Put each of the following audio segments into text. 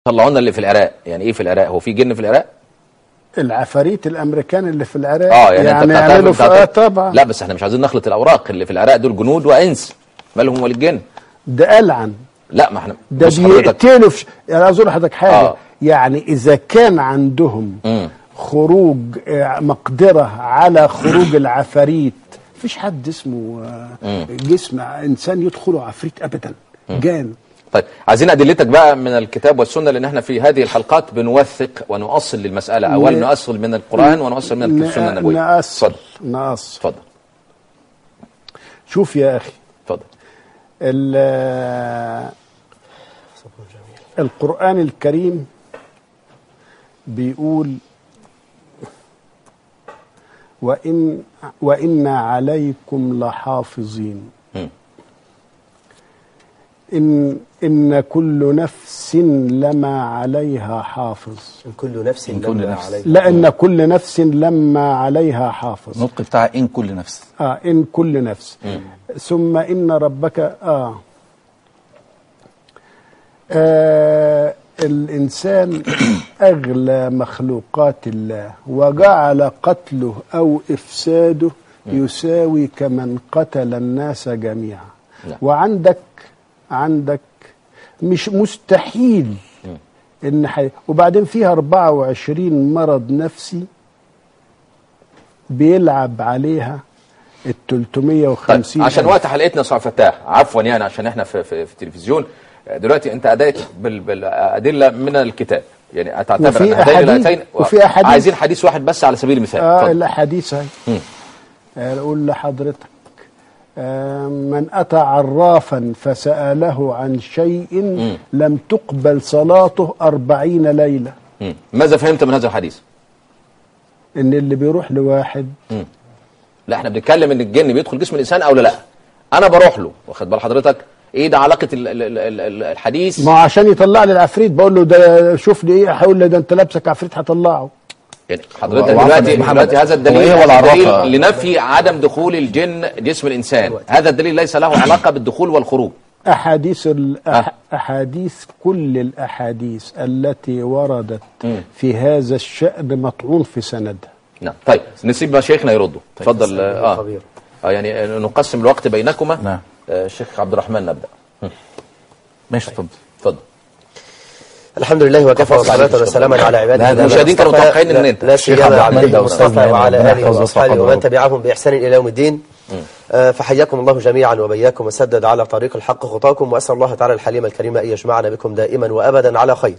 طلعوا لنا اللي في العراق يعني ايه في العراق هو في جن في العراق العفاريت الامريكان اللي في العراق اه يعني, انت بتعتبر- يعملوا في- آه بتعتبر- طبعا لا بس احنا مش عايزين نخلط الاوراق اللي في العراق دول جنود وانس مالهم وللجن ده ألعن لا ما احنا ده بص حضرتك بيقتلوا في يعني عايز اقول لحضرتك حاجه آه. يعني اذا كان عندهم مم. خروج آه، مقدره على خروج العفاريت مفيش حد اسمه آه، جسم انسان يدخله عفريت ابدا جان طيب عايزين ادلتك بقى من الكتاب والسنه لان احنا في هذه الحلقات بنوثق ونؤصل للمساله اولا ن- نؤصل من القران ونؤصل من السنه النبويه نقص اتفضل نقص اتفضل شوف يا اخي اتفضل ال- القرآن الكريم بيقول وإن وإن عليكم لحافظين مم. إن إن كل نفس لما عليها حافظ من كل نفس من كل لما نفس. عليها لا إن كل نفس لما عليها حافظ النطق بتاع إن كل نفس آه إن كل نفس ثم إن ربك آه, آه الإنسان أغلى مخلوقات الله وجعل قتله أو إفساده يساوي كمن قتل الناس جميعا نعم. وعندك عندك مش مستحيل إن حي... وبعدين فيها 24 مرض نفسي بيلعب عليها ال طيب 350 عشان ألف. وقت حلقتنا يا استاذ فتاح عفوا يعني عشان احنا في في, في التلفزيون دلوقتي انت اديت بال- بالادله من الكتاب يعني تعتبر وفي ان هاتين أحاديث- الايتين وفي أحاديث. عايزين حديث واحد بس على سبيل المثال اه اتفضل. الاحاديث هاي مم. آه، اقول لحضرتك آه، من اتى عرافا فساله عن شيء لم تقبل صلاته أربعين ليله مم. ماذا فهمت من هذا الحديث؟ ان اللي بيروح لواحد لا احنا بنتكلم ان الجن بيدخل جسم الانسان او لا لا انا بروح له واخد بال حضرتك ايه ده علاقه ال- ال- ال- ال- الحديث ما هو عشان يطلع لي العفريت بقول له ده شوف لي ايه هيقول لي ده انت لابسك عفريت هطلعه يعني حضرتك هو- هو دلوقتي محمد، دلوقتي هذا الدليل هو إيه هو هذا العرافة؟ الدليل لنفي عدم دخول الجن جسم الانسان هذا الدليل ليس له علاقه بالدخول والخروج احاديث الأح... احاديث كل الاحاديث التي وردت في هذا الشان مطعون في سندها نعم طيب نسيب مشايخنا يردوا اتفضل اه خبير. اه يعني آه، نقسم الوقت بينكما نعم. آه الشيخ عبد الرحمن نبدا ماشي اتفضل اتفضل الحمد لله وكفى حفظت عليك والصلاة والسلام على عباده لا، ده الذين المشاهدين كانوا اصطفى. متوقعين إن لا- أنت. لا الشيخ سيما عبد الرحمن عبده ده المصطفى أستاذنا وعلى ربنا اله يحفظه واصحابه ويرفع ومن قدره. تبعهم باحسان الى يوم الدين آه، فحياكم الله جميعا وبياكم وسدد على طريق الحق خطاكم واسال الله تعالى الحليم الكريم ان يجمعنا بكم دائما وابدا على خير.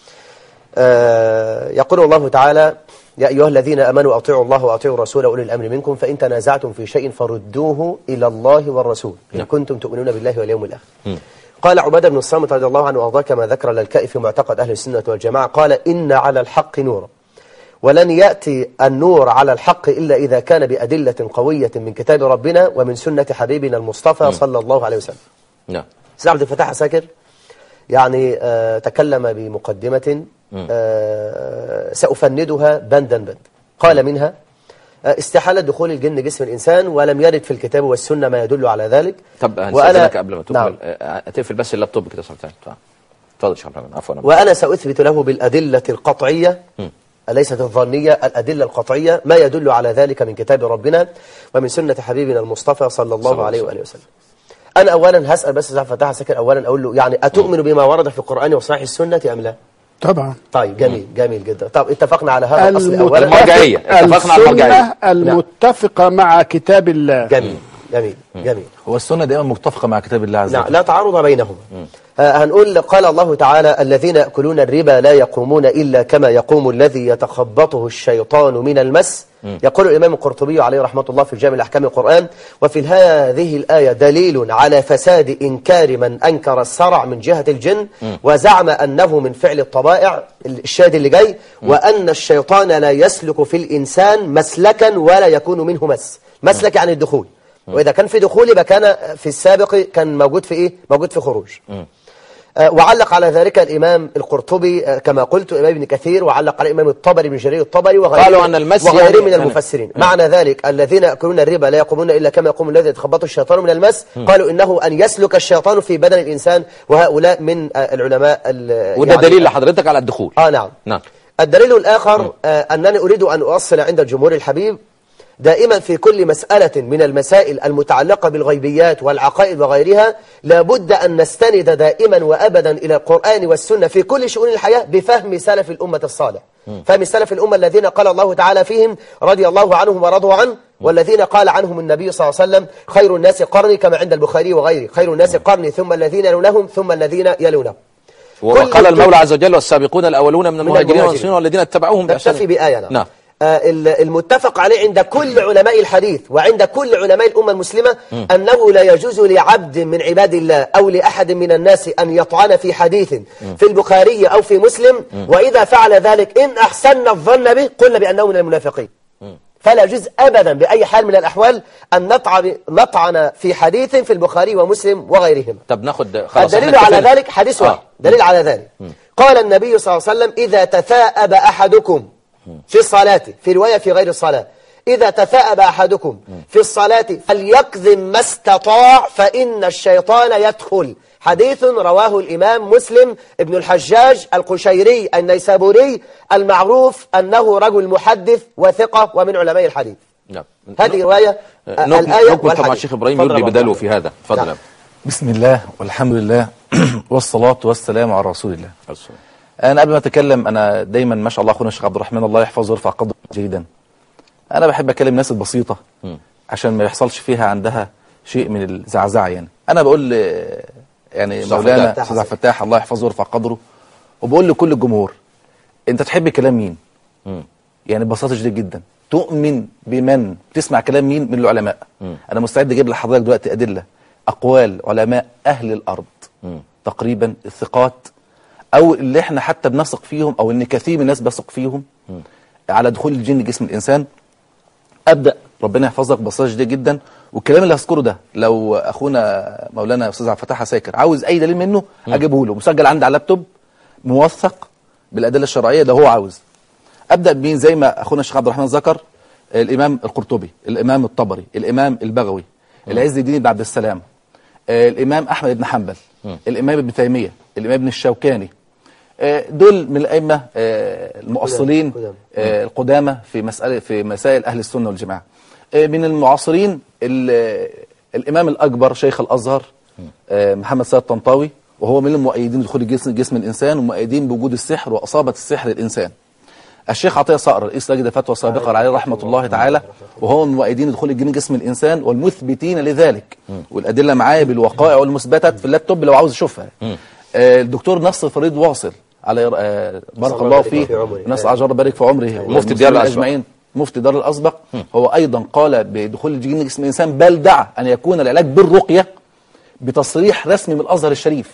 آه، يقول الله تعالى يا أيها الذين أمنوا أطيعوا الله وأطيعوا الرسول وأولي الأمر منكم فإن تنازعتم في شيء فردوه إلى الله والرسول إن كنتم تؤمنون بالله واليوم الآخر قال عبادة بن الصامت رضي الله عنه وأرضاه كما ذكر للكائي في معتقد أهل السنة والجماعة قال إن على الحق نورا ولن يأتي النور على الحق إلا إذا كان بأدلة قوية من كتاب ربنا ومن سنة حبيبنا المصطفى صلى الله عليه وسلم نعم سيد عبد الفتاح عساكر يعني آه تكلم بمقدمة آه سأفندها بندا بند قال منها آه استحالة دخول الجن جسم الإنسان ولم يرد في الكتاب والسنة ما يدل على ذلك طب وأنا- هنستاذنك قبل ما تقفل نعم. آه، هتقفل بس اللابتوب كده صوتين اتفضل يا شيخ عبد الرحمن عفوا أنا- وأنا سأثبت له بالأدلة القطعية ليست الظنية الأدلة القطعية ما يدل على ذلك من كتاب ربنا ومن سنة حبيبنا المصطفى صلى الله الله عليه عليه وآله وسلم أنا أولا هسأل بس سيد فتح سكر أولا أقول له يعني أتؤمن بما ورد في القرآن وصحيح السنة أم لا؟ طبعا طيب جميل جميل جدا طب اتفقنا على هذا الأصل أولا المرجعية. اتفقنا على المرجعية. السنة المتفقة مع كتاب الله جميل جميل جميل هو السنة دائما متفقة مع كتاب الله عز نعم وجل لا تعارض بينهما آه، هنقول قال الله تعالى الذين يأكلون الربا لا يقومون إلا كما يقوم الذي يتخبطه الشيطان من المس يقول الإمام القرطبي عليه رحمة الله في جامع الأحكام القرآن وفي هذه الآية دليل على فساد إنكار من أنكر الصرع من جهة الجن وزعم أنه من فعل الطبائع الشاهد اللي جاي وأن الشيطان لا يسلك في الإنسان مسلكا ولا يكون منه مس مسلك يعني الدخول وإذا كان في دخول يبقى كان في السابق كان موجود في إيه؟ موجود في خروج. آه، وعلق على ذلك الإمام القرطبي آه، كما قلت الإمام ابن كثير وعلق على الإمام الطبري بن جرير الطبري وغيره قالوا أن المس وغيره يعني- من يعني- المفسرين معنى ذلك الذين يأكلون الربا لا يقومون إلا كما يقوم الذي يتخبطه الشيطان من المس قالوا إنه أن يسلك الشيطان في بدن الإنسان وهؤلاء من آه، العلماء ال- وده يعني- دليل لحضرتك على الدخول آه نعم نعم الدليل الآخر آه أنني أريد أن أؤصل عند الجمهور الحبيب دائما في كل مسألة من المسائل المتعلقة بالغيبيات والعقائد وغيرها لابد أن نستند دائما وأبدا إلى القرآن والسنة في كل شؤون الحياة بفهم سلف الأمة الصالح فهم سلف الأمة الذين قال الله تعالى فيهم رضي الله عنهم ورضوا عنه والذين قال عنهم النبي صلى الله عليه وسلم خير الناس قرني كما عند البخاري وغيره خير الناس قرني ثم الذين يلونهم ثم الذين يلونهم وقال كل- المولى عز وجل والسابقون الأولون من المهاجرين المهاجرين. والمسلمين والذين اتبعوهم بإحسان نكتفي بآية نعم. نعم آه، ال- المتفق عليه عند كل علماء الحديث وعند كل علماء الأمة المسلمة أنه لا يجوز لعبد من عباد الله أو لأحد من الناس أن يطعن في حديث في البخاري أو في مسلم وإذا فعل ذلك إن أحسن الظن به قلنا بأنه من المنافقين فلا يجوز أبدا بأي حال من الأحوال أن نطعن, نطعن في حديث في البخاري ومسلم وغيرهم طب ناخد خلاص الدليل احنا على اتفقنا. ذلك حديث آه. واحد دليل على ذلك قال النبي صلى الله عليه وسلم إذا تثاءب أحدكم في الصلاة في رواية في غير الصلاة إذا تثاءب أحدكم في الصلاة فليكظم ما استطاع فإن الشيطان يدخل حديث رواه الإمام مسلم ابن الحجاج القشيري النيسابوري المعروف أنه رجل محدث وثقة ومن علماء الحديث نعم هذه رواية آه، نكمل الآية نكمل طبعا والحديث الشيخ إبراهيم تفضل يدلي يا بداله أبو في هذا اتفضل نعم. بسم الله والحمد لله والصلاة والسلام على رسول الله عبد. أنا قبل ما أتكلم أنا دايما ما شاء الله أخونا الشيخ عبد الرحمن الله يحفظه ويرفع قدره جيدا أنا بحب أكلم الناس البسيطة عشان ما يحصلش فيها عندها شيء من الزعزعة يعني أنا بقول ل- يعني أستاذ مولانا فتاح. أستاذ عبد الفتاح الله يحفظه ويرفع قدره وبقول لكل الجمهور أنت تحب كلام مين؟ يعني ببساطه شديده جدا تؤمن بمن تسمع كلام مين من العلماء انا مستعد اجيب لحضرتك دلوقتي ادله اقوال علماء اهل الارض تقريبا الثقات او اللي احنا حتى بنثق فيهم او ان كثير من الناس بيثق فيهم على دخول الجن جسم الانسان ابدا ربنا يحفظك ببساطه شديده جدا والكلام اللي هذكره ده لو اخونا مولانا استاذ عبد الفتاح ساكر عاوز اي دليل منه اجيبه له مسجل عندي على اللابتوب موثق بالادله الشرعيه اللي هو عاوز ابدا بمين زي ما اخونا الشيخ عبد الرحمن ذكر الامام القرطبي الامام الطبري الامام البغوي العز الدين بن عبد السلام آه، الامام احمد بن حنبل الامام ابن تيميه الامام ابن الشوكاني آه، دول من الائمه آه، المؤصلين قدام. آه، القدامى في مساله في مسائل اهل السنه والجماعه آه، من المعاصرين ال- الامام الاكبر شيخ الازهر آه، محمد سيد طنطاوي وهو من المؤيدين لدخول جسم, جسم الانسان ومؤيدين بوجود السحر واصابه السحر للانسان الشيخ عطيه صقر رئيس لجنه فتوى سابقا عليه رحمه الله تعالى وهو من المؤيدين دخول الجن جسم الانسان والمثبتين لذلك والادله معايا بالوقائع والمثبتات في اللابتوب لو عاوز يشوفها آه، الدكتور نصر فريد واصل على آه، بارك الله الله يبارك فيه في عمره. نسال الله ربنا يبارك في عمره مفتي والمسلمين الديار الأسبق. اجمعين مفتي دار الاسبق هو ايضا قال بدخول الجن جسم الانسان بل دعا ان يكون العلاج بالرقيه بتصريح رسمي من الازهر الشريف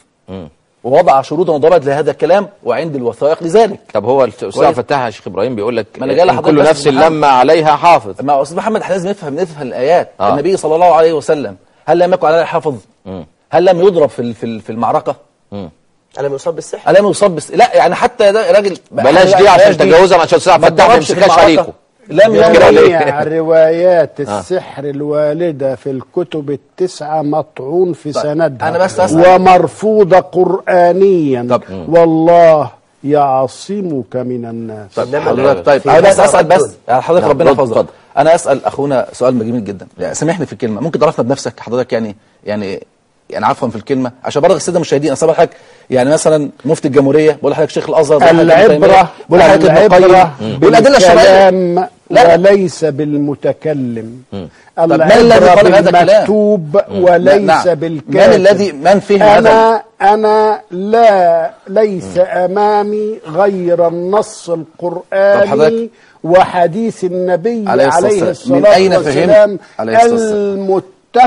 ووضع شروطا وضوابط لهذا الكلام وعندي الوثائق لذلك طب هو الاستاذ كويس. فتاح يا شيخ ابراهيم بيقول لك ما أنا جاي إن لحضرتك كل بس نفس محمد. لما عليها حافظ ما استاذ محمد احنا لازم نفهم نفهم الايات آه. النبي صلى الله عليه وسلم هل لم يكن عليه حافظ هل لم يضرب في ال- في ال- في المعركه ألم يصاب بالسحر هل لم يصاب بس لا يعني حتى ده راجل بلاش دي عشان تجاوزها عشان استاذ ما فتاح ما اتضربش في يمسكهاش المعركة. عليكم لم كده يضرب ولا إيه؟ جميع روايات السحر الواردة في الكتب التسعة مطعون في طيب، سندها أنا بس أسأل. ومرفوضة قرآنيا طب. والله يعصمك من الناس طيب إنما حضرتك طيب في انا بس هذا اسال بس الرجل. يعني حضرتك نعم، ربنا اتفضل، يحفظك اتفضل. انا اسال اخونا سؤال جميل جدا يعني سامحني في الكلمه ممكن تعرفنا بنفسك حضرتك يعني يعني يعني عفوا في الكلمه عشان برضه الساده المشاهدين انا حضرتك يعني مثلا مفتي الجمهوريه بقول لحضرتك شيخ الازهر بقول لحضرتك ابن تيمية، العبرة بقول لحضرتك ابن العبرة القيم والادله الشرعيه بالكلام لا. وليس بالمتكلم من الذي العبرة قال هذا الكلام؟ بالمكتوب وليس نعم. بالكاتب من الذي- من فهم هذا؟ أنا أنا لا ليس أمامي غير النص طب القرآني حضرتك- وحديث النبي عليه الصلاة عليه والسلام. الصلاة من أين فهم؟ والسلام عليه الصلاة والسلام. المتفق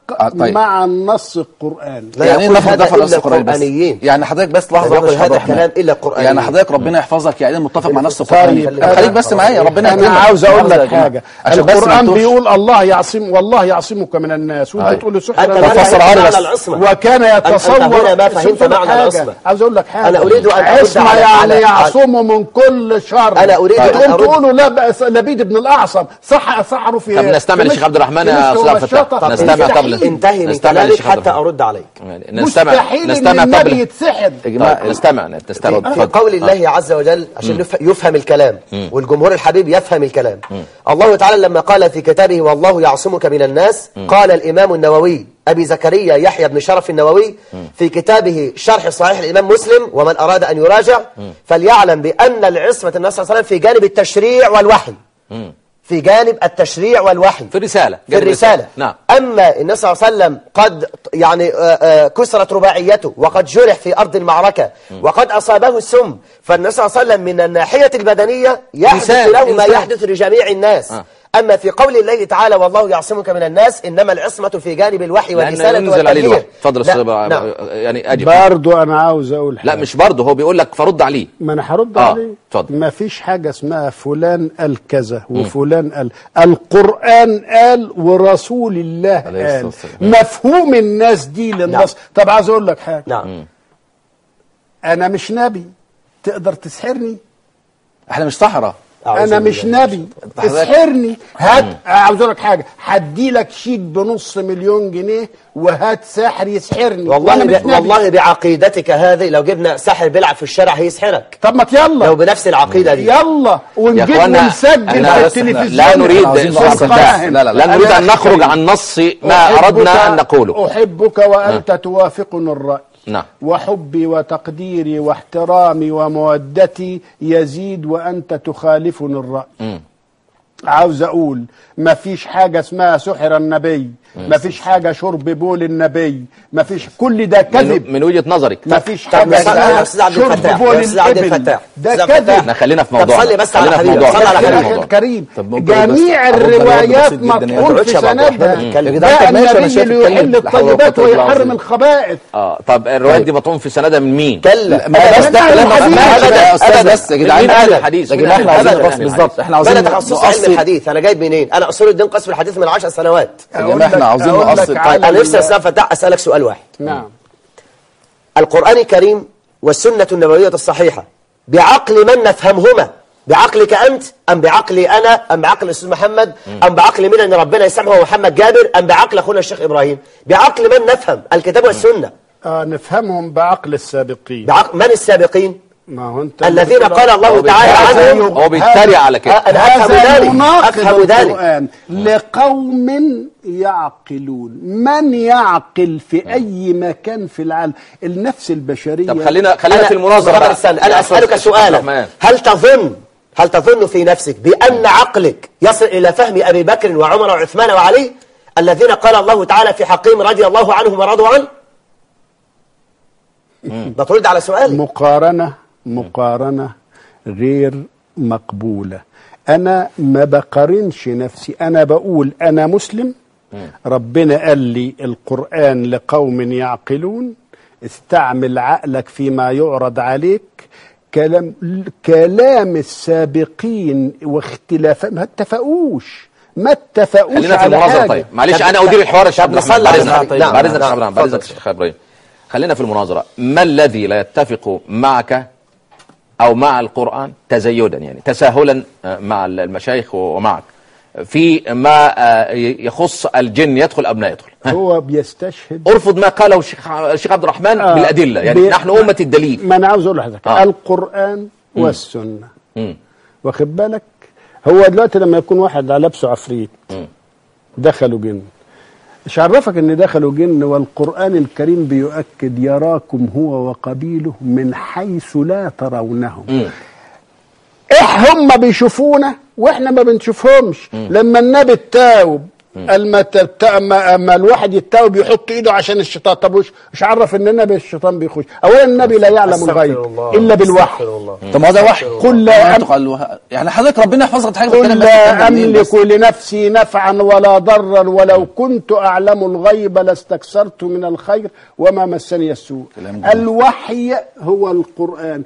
آه، طيب. مع النص القرآني لا يعني ايه يقول نفرض هذا نفر إلا نفس القرآن بس القرآنيين. يعني حضرتك بس لحظه لا يقول واحدة يا هذا شيخ عبد الكلام الرحمن. إلا القرآنيين. يعني حضرتك ربنا يحفظك يعني متفق مع نفس طيب، القرآن أنا- خليك بس معايا ربنا انا يكرمك. عاوز اقول لحظة يا لك جماعة. حاجه عشان بس ما القران نتوهش. بيقول الله يعصم والله يعصمك من الناس وانت أيوة. تقول له أنت سحر ما طب فهمت فسر عربي معنى بس. العصمة وكان أنت يتصور هنا ما شوف فهمت لك معنى حاجة. العصمة. عاوز اقول لك حاجه أنا أريد أن أرد عصمه على- يعني على- يعصمه من كل شر أنا أريد أن تقوم أرد- تقولوا لا بأس لبيد بن الاعصم صح صحروا في طب نستمع في للشيخ مشط- عبد الرحمن في يا مشط أستاذ عبد الفتاح. والشطة. نستمع طب مستحيل. لل- انتهي من نستمع كلامك للشيخ عبد حتى الرحمن. أرد عليك يعني نستمع مستحيل نستمع ان طب النبي ل- يتسحر يا جماعه طيب، نستمع نستمع في اتفضل. قول الله عز وجل عشان يف- يفهم الكلام والجمهور الحبيب يفهم الكلام الله تعالى لما قال في كتابه والله يعصمك من الناس قال الإمام النووي أبي زكريا يحيى بن شرف النووي في كتابه شرح صحيح الإمام مسلم ومن أراد أن يراجع فليعلم بأن العصمة النبي صلى الله عليه وسلم في جانب التشريع والوحي في جانب التشريع والوحي في الرسالة في الرسالة نعم أما النبي صلى الله عليه وسلم قد يعني آه، آه، كسرت رباعيته وقد جرح في أرض المعركة وقد أصابه السم فالنبي صلى الله عليه وسلم من الناحية البدنية يحدث إنسان، له ما إنسان. يحدث لجميع الناس آه. أما في قول الله تعالى والله يعصمك من الناس إنما العصمة في جانب الوحي لأن والرسالة ينزل عليه الوحي والتبليغ اتفضل لا، أستاذ بقى- نعم. يعني أجب برضو انا عاوز اقول لا حاجة. مش برضه هو بيقول لك فرد عليه ما انا هرد آه، عليه اتفضل. ما فيش حاجه اسمها فلان قال كذا وفلان قال القران قال ورسول الله عليه الصلاة قال والسلام. مفهوم الناس دي للنص طب عاوز اقول لك حاجه نعم انا مش نبي تقدر تسحرني احنا مش صحراء أعوذ انا بالله مش من نبي حضرتك- اسحرني هات عاوز اقول لك حاجه هدي لك شيك بنص مليون جنيه وهات ساحر يسحرني والله وأنا مش ب... نبي. والله بعقيدتك هذه لو جبنا ساحر بيلعب في الشارع هيسحرك طب ما يلا لو بنفس العقيدة دي يلا يا ونجيب اخوانا ونسجل احنا في بس احنا التلفزيون لا نريد عاوزين صوت نقصد الدهس. بس. لا، لا، لا. لا نريد أنا ان نخرج أحبك. عن نص ما أحبك- اردنا ان نقوله أحبك وأنت توافقني الرأي نعم. وحبي وتقديري واحترامي ومودتي يزيد وأنت تخالفني الرأي عاوز أقول ما فيش حاجة اسمها سحر النبي ما فيش حاجة شرب بول النبي ما فيش كل ده من, كذب من وجهه نظرك ما فيش طب حاجة صلي على أستاذ عبد شرب الفتاح. بول يا أستاذ عبد الإبل الفتاح. ده أستاذ عبد الفتاح. كذب احنا خلينا في طب موضوعنا صلي بس على خلينا في حبيبي، موضوعنا. صلي على خلينا في حبيبي. يا موضوعنا. كريم طب ممكن بس جميع أرد على الواد الروايات بسيط جداً يعني. مطعون ما في تقعدش يا عبد الرحمن سندها تتكلم. يا جدعان، طب ماشي، أنا النبي شايف يحل اتكلم. لا حول ولا الطيبات قوة إلا ويحرم بالله. الخبائث اه طب الروايات دي مطعون في سندها من مين؟ كلا ما بس ده أبداً كلام الحديث. ما أبداً. يا استاذ أبداً. بس يا جدعان مين قال أبداً. الحديث؟ يا مين جماعه قال احنا عاوزين الحديث؟ بس بالظبط احنا عاوزين بلا تخصص علم نؤصل الحديث انا جايب منين انا اصول الدين قسم الحديث من عشر سنوات يا جماعه احنا عاوزين أقول لك نؤصل على طيب انا نفسي ال- استاذ فتاح اسالك سؤال واحد نعم القران الكريم والسنه النبويه الصحيحه بعقل من نفهمهما بعقلك انت ام بعقلي انا ام بعقل الاستاذ محمد ام بعقل من ان ربنا يسامحه محمد جابر ام بعقل اخونا الشيخ ابراهيم بعقل من نفهم الكتاب والسنه آه نفهمهم بعقل السابقين بعقل من السابقين ما هو انت الذين قال الله هو تعالى بيتريق- عنهم هو بيتريق على كده آه، انا افهم هذا ذلك يناقض افهم ذلك القرآن لقوم يعقلون من يعقل في أي مكان في العالم النفس البشرية طب خلينا خلينا أنا في المناظره خبر بقى. استنى يا انا أستاذ اسالك عبد سؤالا الرحمن. هل تظن هل تظن في نفسك بان عقلك يصل الى فهم ابي بكر وعمر وعثمان وعلي الذين قال الله تعالى في حقهم رضي الله عنهم ورضوا عنه ده ترد على سؤالي مقارنة مقارنة غير مقبولة أنا ما بقارنش نفسي أنا بقول أنا مسلم ربنا قال لي القرآن لقوم يعقلون استعمل عقلك فيما يعرض عليك كلام كلام السابقين واختلافات ما اتفقوش ما اتفقوش خلينا في على المناظره حاجة. طيب معلش طب- انا ادير الحوار يا شيخ طب عبد الرحمن. نصلي على بعد النبي. إذنك. نعم، بعد اذنك يا نعم. شيخ ابراهيم بعد اذنك اتفضل. يا شيخ ابراهيم خلينا في المناظره ما الذي لا يتفق معك او مع القران تزيدا يعني تساهلا آه، مع المشايخ ومعك في ما آه، يخص الجن يدخل ام لا يدخل ها؟ هو بيستشهد ارفض ما قاله الشيخ الشيخ عبد الرحمن آه، بالادله يعني بي- نحن امه الدليل ما انا عاوز اقول لحضرتك آه. القران والسنه مم. واخد بالك هو دلوقتي لما يكون واحد على لابسه عفريت دخلوا جن مش عرفك ان دخلوا جن والقران الكريم بيؤكد يراكم هو وقبيله من حيث لا ترونهم ايه هم بيشوفونا واحنا ما بنشوفهمش لما النبي التاوب اما تت- اما اما الواحد يتاوب يحط ايده عشان الشيطان طب وش مش عرف ان النبي الشيطان بيخش اولا النبي لا يعلم أستغفر الغيب الله. الا بالوحي أستغفر الله. الله طب ما هو ده وحي قل لا أم- قال يعني حضرتك ربنا يحفظك حاجه قل لا أملك أملك لنفسي نفعا ولا ضرا ولو كنت أعلم الغيب لاستكثرت من الخير وما مسني السوء كلام جميل. الوحي هو القرآن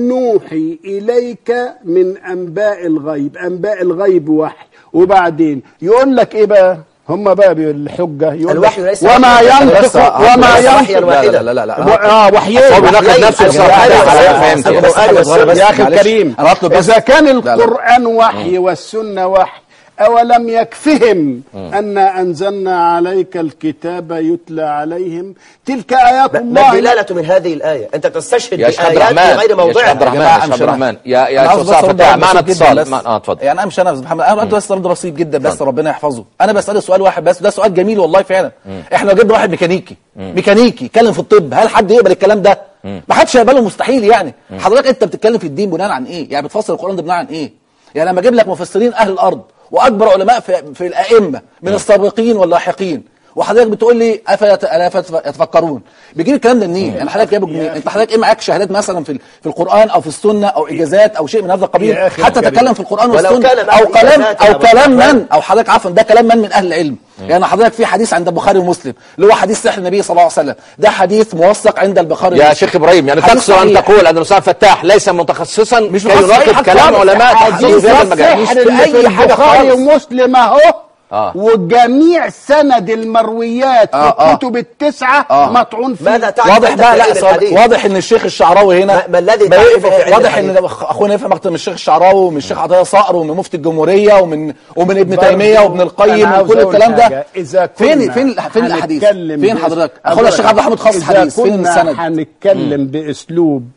نوحي إليك من أنباء الغيب أنباء الغيب وحي وبعدين يقول لك إيه بقى هم بقى بالحجة يقول الوحي لك ليس وما وحيا. ينطق بس- وما ليس وحيا ينطق واحدا. لا لا لا لا, و- لا. اه وحيين هو بيناقض وحيين. نفسه القرآن بصراحة. والسنة. على فهمت. القرآن القرآن والسنة. والسنة. يا أخي معلش. الكريم أنا هطلب بس- إذا كان لا، لا. القرآن وحي والسنة وحي أولم يكفهم أنا أنزلنا عليك الكتاب يتلى عليهم تلك آيات ما الله الدلالة من هذه الآية أنت تستشهد يا شيخ عبد بآيات الرحمن في غير يا شيخ موضعها عبد الرحمن جماعة يا شيخ أمشي عبد الرحمن يا يا أنا عاوز استاذ بس أرد فتاح على معنا بسيط جداً اتصال بس. ما- اه اتفضل يعني امشي انا يا أستاذ محمد انا بدي بس رد بسيط جدا بس ربنا يحفظه انا بساله سؤال واحد بس ده سؤال جميل والله فعلا احنا لو جبنا واحد ميكانيكي ميكانيكي يتكلم في الطب هل حد يقبل الكلام ده ما حدش هيقبله مستحيل يعني حضرتك انت بتتكلم في الدين بناء عن ايه يعني بتفسر القران ده بناء عن ايه يعني لما اجيب لك مفسرين اهل الارض واكبر علماء في, في الائمه من السابقين واللاحقين وحضرتك بتقول لي افلا يت- ألا يتف- يتفكرون بيجيب الكلام ده منين يعني حضرتك جايبه منين انت حضرتك ايه معاك شهادات مثلا في ال- في القران او في السنه او اجازات او شيء من هذا القبيل يا أخي حتى الكريم. تتكلم في القران ولو والسنه كان معك او كلام إجازات او يا كلام أبو من او حضرتك عفوا ده كلام من من اهل العلم يعني حضرتك في حديث عند البخاري ومسلم اللي هو حديث سحر النبي صلى الله عليه وسلم ده حديث موثق عند البخاري يا ومسلم. شيخ ابراهيم يعني حديث تقصد ان صحيح. تقول ان الاستاذ فتاح ليس متخصصا مش كي متخصص في أي يناقض حاجة كلام خالص. علماء تحديث في هذا المجال السحر اللي في أي حاجة البخاري خالص. ومسلم اهو آه. وجميع سند المرويات في آه، آه. الكتب التسعة آه. مطعون فيه ماذا تعرف واضح أنت بقى في لا علم صادق. الحديث؟ واضح ان الشيخ الشعراوي هنا ما- ما الذي بقى- تعرفه في علم واضح ان الحديث؟ اخونا يفهم اكتر من الشيخ الشعراوي ومن الشيخ عطيه صقر ومن مفتي الجمهوريه ومن ومن ابن برضو تيميه وابن أنا القيم عاوز وكل أقول الكلام ده حاجة. إذا فين كنا فين فين الاحاديث هنتكلم فين بأس- حضرتك اخونا الشيخ عبد الحميد خاص إذا حديث فين كنا السند هنتكلم باسلوب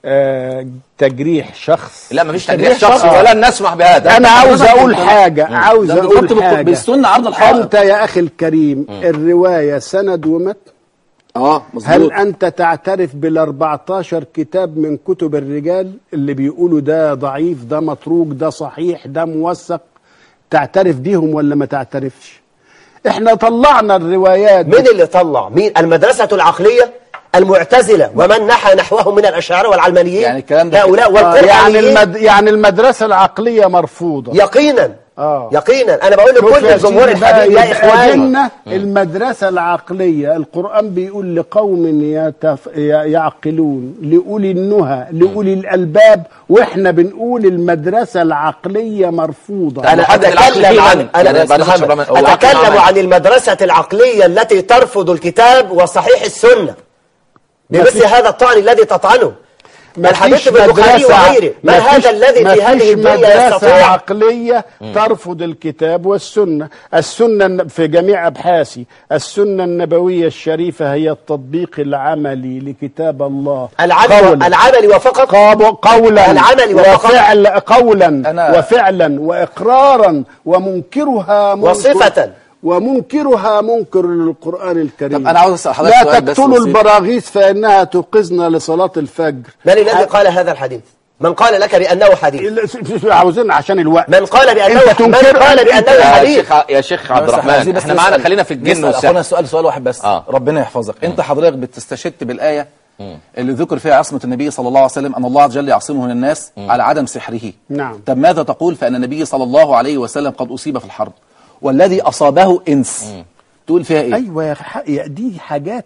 آه تجريح شخص لا مفيش تجريح تجريح شخصي شخص. ولن نسمح بهذا انا عاوز حضرتك اقول أنت- حاجه عاوز ده اقول بالضبط حاجه بالسنه عرض الحائط انت يا اخي الكريم الروايه سند ومتن اه هل مظبوط انت تعترف بال 14 كتاب من كتب الرجال اللي بيقولوا ده ضعيف ده متروك ده صحيح ده موثق تعترف بيهم ولا ما تعترفش احنا طلعنا الروايات مين اللي طلع مين المدرسة العقلية المعتزلة ومن نحى نحوهم من الأشاعرة والعلمانيين يعني الكلام ده هؤلاء آه، يعني والقرآنيين المد... يعني المدرسه العقليه مرفوضه يقينا آه. يقينا أنا بقول شوف لكل يا الجمهور سيدي بقى الحبيب يا يبقى إخواني جنة المدرسة العقلية القرآن بيقول لقوم يتف... ي- يعقلون لأولي النهى لأولي الألباب وإحنا بنقول المدرسة العقلية مرفوضة أنا محدد العقل أتكلم فيه عن من؟ أنا يعني أستاذ بعد محمد، الشر- هو العقل أتكلم عمل. عن المدرسة العقلية التي ترفض الكتاب وصحيح السنة بمثل هذا الطعن الذي تطعنه الحديث في البخاري وغيره من مفيش- هذا الذي في مفيش هذه الدنيا مدرسة يستطيع عقلية ترفض الكتاب والسنة السنة الن- في جميع أبحاثي السنة النبوية الشريفة هي التطبيق العملي لكتاب الله العمل قولا العمل وفقط قاب- قولا العمل وفقط. وفعل قولا أنا- وفعلا واقرارا ومنكرها منكر وصفة. ومنكرها منكر للقران الكريم طب أنا عاوز أسأل حضرتك لا سؤال بس تقتلوا بسيط. البراغيث فانها توقظنا لصلاه الفجر من الذي قال هذا الحديث من قال لك بأنه حديث عاوزين عشان الوقت من قال بأنه أنت من تنكر- قال أنت- بأنه يا حديث شيخ يا شيخ عبد بس إحنا الرحمن عايزين بس احنا معانا نسأل- خلينا في الجن نسأل والسحر اخونا سؤال سؤال واحد بس آه. ربنا يحفظك انت حضرتك بتستشهد بالايه اللي ذكر فيها عصمه النبي صلى الله عليه وسلم ان الله عز وجل يعصمه من الناس على عدم سحره نعم. طب ماذا تقول فان النبي صلى الله عليه وسلم قد اصيب في الحرب والذي اصابه انس تقول فيها ايه ايوه يا ح- يا دي حاجات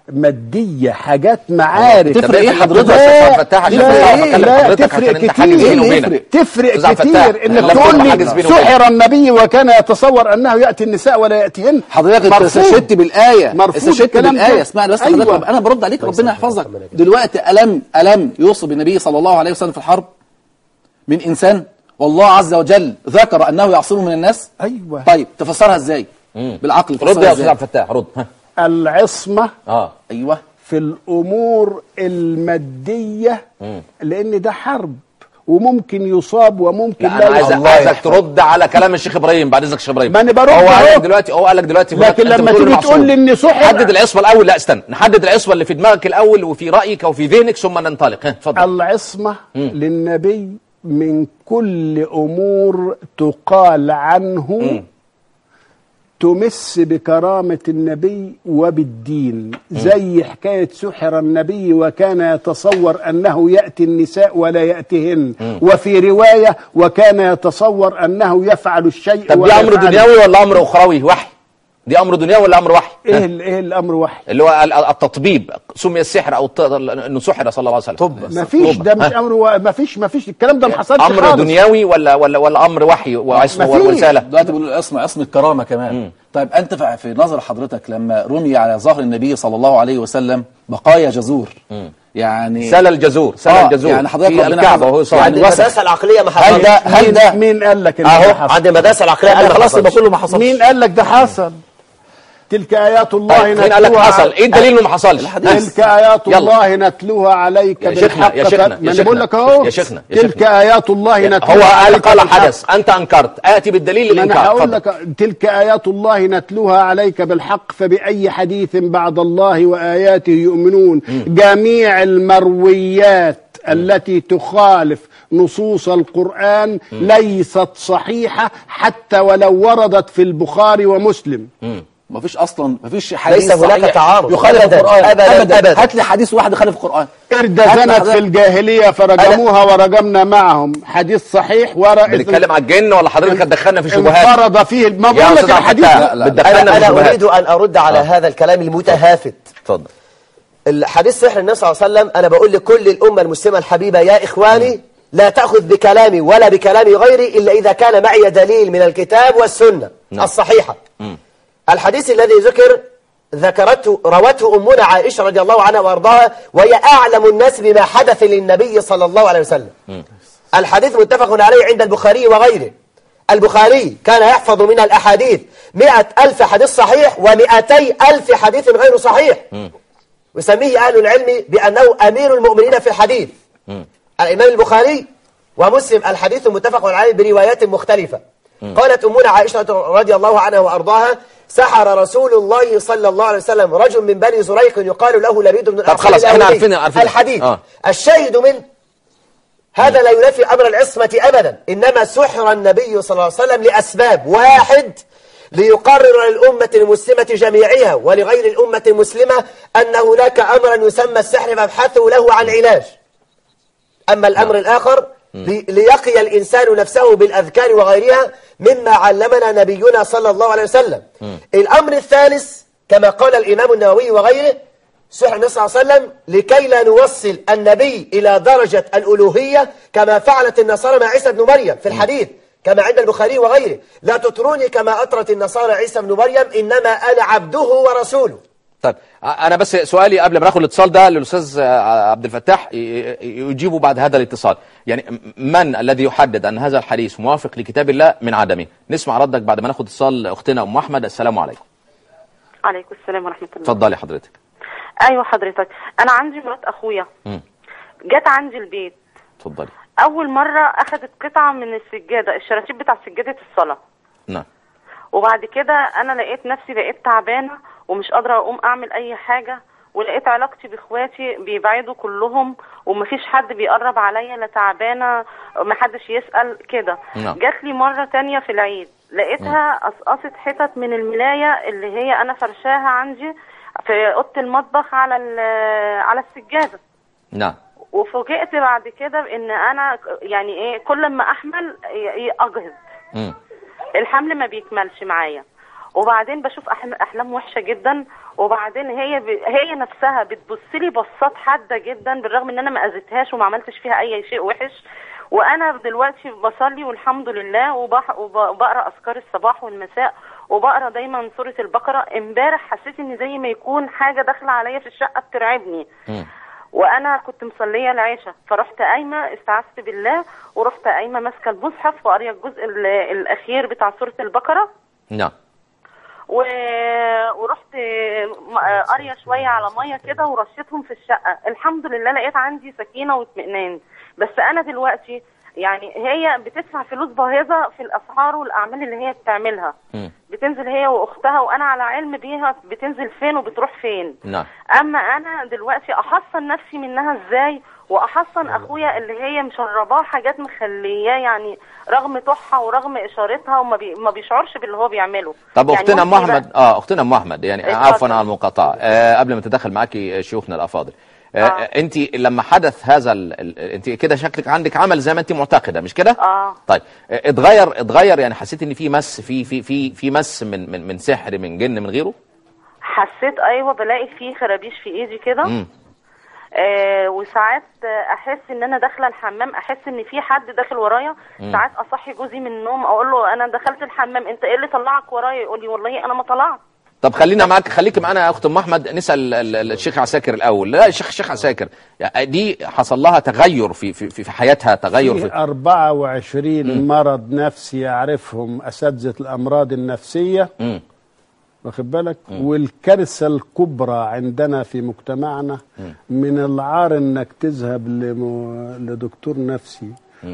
ماديه حاجات معارف تفرق إيه حضرتك؟ يا شيخ فتاح عشان لا, أعرف لا, أكلم لا حضرتك تفرق عشان أنت كتير حاجز بيني إيه وبينك. يفرق؟ تفرق أستاذ كتير فتاح، انك لما تقول تكون لي حاجز بيني وبينك. سحر النبي وكان يتصور انه ياتي النساء ولا ياتيهن حضرتك انت مرفوض. استشهدت بالايه مرفوض استشهدت الكلام بالايه ده. اسمعني بس أيوة. حضرتك انا برد عليك ربنا يحفظك دلوقتي الم الم يوصي بالنبي صلى الله عليه وسلم في الحرب من انسان والله عز وجل ذكر انه يعصمه من الناس ايوه طيب تفسرها ازاي بالعقل رد تفسرها يا استاذ ازاي عبد الفتاح رد ها. العصمه اه ايوه في الامور الماديه لان ده حرب وممكن يصاب وممكن لا لا, انا عايز يصاب. عايزك ترد على كلام الشيخ ابراهيم بعد اذنك الشيخ ابراهيم ما أنا برد هو قال أهو. لك دلوقتي هو قال لك دلوقتي هناك- لكن أنت لما بتقول تيجي المعصوم. تقول لي إن سحر- حدد العصمه الاول لا استنى نحدد العصمه اللي في دماغك الاول وفي رايك وفي ذهنك ثم ننطلق ها اتفضل العصمة للنبي من كل أمور تقال عنه تمس بكرامة النبي وبالدين زي حكاية سحر النبي وكان يتصور أنه يأتي النساء ولا يأتيهن وفي رواية وكان يتصور أنه يفعل الشيء طب دي ولا امر يفعله. دنيوي ولا امر اخروي وحي دي امر دنيوي ولا امر وحي إيه, ال- إيه الأمر وحي اللي هو ال- التطبيب سمي السحر او الط- انه سحر صلى الله عليه وسلم طب ما فيش ده مش أمر و... ما فيش ما فيش الكلام ده ما حصلش امر خالص. دنيوي ولا ولا ولا امر وحي وعصمه ما فيش. ورساله دلوقتي بيقولوا عصمة عصمة كرامة كمان طيب أنت في في نظر حضرتك لما رمي على ظهر النبي صلى الله عليه وسلم بقايا جزور يعني سال الجزور سال آه، الجزور يعني حضرتك في ربنا الكعبه حفظ- وهو صاعد عند يعني وسخ. المدرسة العقلية ما هل ده حصلش هل ده مين قال لك إن اهو ده حصل؟ عند المدرسة العقلية لا ما خلاص يبقى حصلش. كله ما حصلش مين قال لك ده حصل؟ تلك آيات الله طيب مين قال لك نتلوها حصل ايه الدليل انه ما حصلش تلك آيات يلا. الله نتلوها عليك يا شيخنا، بالحق يا شيخنا، ما يا أنا شيخنا، بقول لك اهو يا شيخنا، يا تلك شيخنا. آيات الله هو نتلوها قال عليك قال بالحق. حدث انت انكرت اتي بالدليل ما انا الانكار هقول اتفضل. لك تلك آيات الله نتلوها عليك بالحق فبأي حديث بعد الله وآياته يؤمنون جميع المرويات التي تخالف نصوص القرآن ليست صحيحة حتى ولو وردت في البخاري ومسلم ما فيش اصلا ما فيش حديث ليس هناك صحيح تعارض. يخالف أبداً، القران أبداً، ابدا أبداً. هات لي حديث واحد يخالف القران إردة هات لي زنت حضرتك- في الجاهلية فرجموها ورجمنا معهم حديث صحيح ورا بنتكلم على الجن ولا حضرتك هتدخلنا في شبهات انفرض فيه ما يا بقول لك استاذ عبد الحديث الفتاح ده- لا، لا. بتدخلنا أنا, في أنا شبهات أريد أن أرد على هذا الكلام المتهافت اتفضل الحديث سحر النبي صلى الله عليه وسلم أنا بقول لكل الأمة المسلمة الحبيبة يا إخواني لا تأخذ بكلامي ولا بكلام غيري إلا إذا كان معي دليل من الكتاب والسنة نعم. الصحيحة الحديث الذي ذكر ذكرته روته أمنا عائشة رضي الله عنها وأرضاها وهي أعلم الناس بما حدث للنبي صلى الله عليه وسلم الحديث متفق عليه عند البخاري وغيره البخاري كان يحفظ من الأحاديث مئة ألف حديث صحيح ومئتي ألف حديث غير صحيح ويسميه أهل العلم بأنه أمير المؤمنين في الحديث الإمام البخاري ومسلم الحديث متفق عليه بروايات مختلفة قالت أمنا عائشة رضي الله عنها وأرضاها سحر رسول الله صلى الله عليه وسلم رجل من بني زريق يقال له لبيد بن طب خلاص، احنا عارفين- عارفين. الحديث آه. الشاهد من هذا لا ينافي أمر العصمة أبدا إنما سحر النبي صلى الله عليه وسلم لأسباب واحد ليقرر للأمة المسلمة جميعها ولغير الأمة المسلمة أن هناك أمرا يسمى السحر فابحثوا له عن علاج أما الأمر الآخر لي- ليقي الإنسان نفسه بالأذكار وغيرها مما علمنا نبينا صلى الله عليه وسلم الأمر الثالث كما قال الإمام النووي وغيره سحر النبي صلى الله عليه وسلم لكي لا نوصل النبي إلى درجة الألوهية كما فعلت النصارى مع عيسى بن مريم في الحديث كما عند البخاري وغيره لا تطروني كما أطرت النصارى عيسى بن مريم إنما أنا عبده ورسوله طيب انا بس سؤالي قبل ما ناخد الاتصال ده للاستاذ عبد الفتاح ي- ي- يجيبوا بعد هذا الاتصال يعني م- من الذي يحدد ان هذا الحديث موافق لكتاب الله من عدمه نسمع ردك بعد ما ناخد اتصال اختنا ام احمد السلام عليكم عليكم السلام ورحمة الله اتفضلي حضرتك أيوة حضرتك أنا عندي مرات أخويا مم. جت عندي البيت اتفضلي أول مرة أخذت قطعة من السجادة الشراشيب بتاع سجادة الصلاة نعم وبعد كده أنا لقيت نفسي بقيت تعبانة ومش قادرة أقوم أعمل أي حاجة ولقيت علاقتي بإخواتي بيبعدوا كلهم ومفيش حد بيقرب عليا لا تعبانة محدش يسأل كده نعم. جات لي مرة تانية في العيد لقيتها قصقصت حتت من الملاية اللي هي أنا فرشاها عندي في أوضة المطبخ على ال- على السجادة نعم وفوجئت بعد كده بان انا يعني ايه كل ما احمل ي- ي- اجهض مم. الحمل ما بيكملش معايا وبعدين بشوف أحم- احلام وحشه جدا وبعدين هي ب... هي نفسها بتبص لي بصات حاده جدا بالرغم ان انا ما اذيتهاش وما عملتش فيها اي شيء وحش وانا دلوقتي بصلي والحمد لله وبح... وب... وبقرا اذكار الصباح والمساء وبقرا دايما سوره البقره امبارح حسيت ان زي ما يكون حاجه داخله عليا في الشقه بترعبني مم. وانا كنت مصليه العشاء فرحت قايمه استعذت بالله ورحت قايمه ماسكه المصحف وقاريه الجزء ال- الاخير بتاع سوره البقره نعم و... ورحت م- قاريه شويه على ميه كده ورشيتهم في الشقه الحمد لله لقيت عندي سكينه واطمئنان بس انا دلوقتي يعني هي بتدفع فلوس باهظه في الاسعار والاعمال اللي هي بتعملها مم. بتنزل هي واختها وانا على علم بيها بتنزل فين وبتروح فين نعم اما انا دلوقتي احصن نفسي منها ازاي واحصن اخويا اللي هي مشرباه حاجات مخلياه يعني رغم طحها ورغم اشارتها وما بي ما بيشعرش باللي هو بيعمله طب يعني اختنا ام ممكن احمد يبقى- اه اختنا ام احمد يعني اتفضل. عفوا على المقاطعه آه قبل ما تدخل معاكي شيوخنا الافاضل آه آه. انت لما حدث هذا ال... ال... انت كده شكلك عندك عمل زي ما انت معتقده مش كده اه طيب آه، اتغير اتغير يعني حسيت ان في مس في في في في مس من من من سحر من جن من غيره حسيت ايوه بلاقي فيه خرابيش في ايدي كده امم آه وساعات آه، احس ان انا داخله الحمام احس ان في حد داخل ورايا ساعات اصحي جوزي من النوم اقول له انا دخلت الحمام انت ايه اللي طلعك ورايا يقول لي والله انا ما طلعت طب خلينا معاك خليكي معانا يا اخت ام احمد نسال ال- ال- الشيخ عساكر الاول لا الشيخ الشيخ عساكر يعني دي حصل لها تغير في في في في حياتها تغير في في 24 مرض نفسي يعرفهم اساتذه الامراض النفسيه مم. واخد بالك والكارثه الكبرى عندنا في مجتمعنا من العار انك تذهب لم... لدكتور نفسي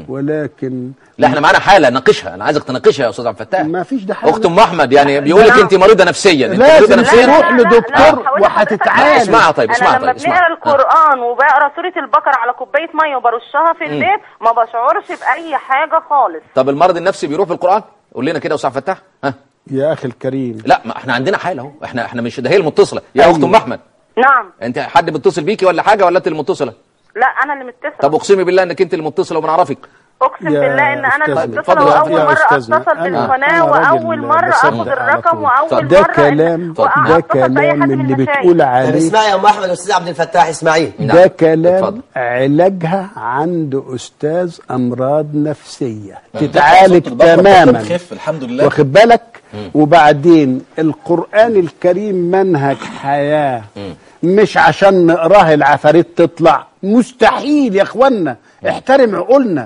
ولكن لا احنا معانا حاله ناقشها انا عايزك تناقشها يا استاذ عبد الفتاح ما فيش ده حاجة. اخت ام احمد يعني بيقول لك لا. انت مريضه نفسيا انت لازم مريضه نفسيا تروح لا، لا، لا، لدكتور هقول لحضرتك وهتتعالج. اسمعها طيب، اسمعها انا لما طيب، اسمعها. بنقرا القران وبقرا سوره البقره على كوبايه ميه وبرشها في البيت ما بشعرش باي حاجه خالص طب المرض النفسي بيروح في القران قول لنا كده يا استاذ عبد الفتاح ها يا اخي الكريم لا ما احنا عندنا حاله اهو احنا احنا مش ده هي المتصله يا أيوة. اخت ام احمد نعم انت حد بيتصل بيكي ولا حاجه ولا انت المتصله لا انا اللي متصله طب اقسمي بالله انك انت المتصله وبنعرفك اقسم يا بالله ان انا اللي أستاذنا. متصله اتفضل يا- واول يا مره أستاذنا. اتصل أنا- بالقناه أنا راجل واول مره بصدق اخد على الرقم طول. واول ده مره كلام إن- وأ- ده أتصل بأي كلام حد من اللي المشايخ. بتقول طب عليه اسمعي يا ام احمد استاذ عبد الفتاح اسمعيه نعم. ده كلام اتفضل. علاجها عند استاذ امراض نفسيه صوت تتعالج البقرة تماما بتخف الحمد لله واخد بالك وبعدين القران الكريم منهج حياه مش عشان نقراه العفاريت تطلع مستحيل يا اخوانا احترم عقولنا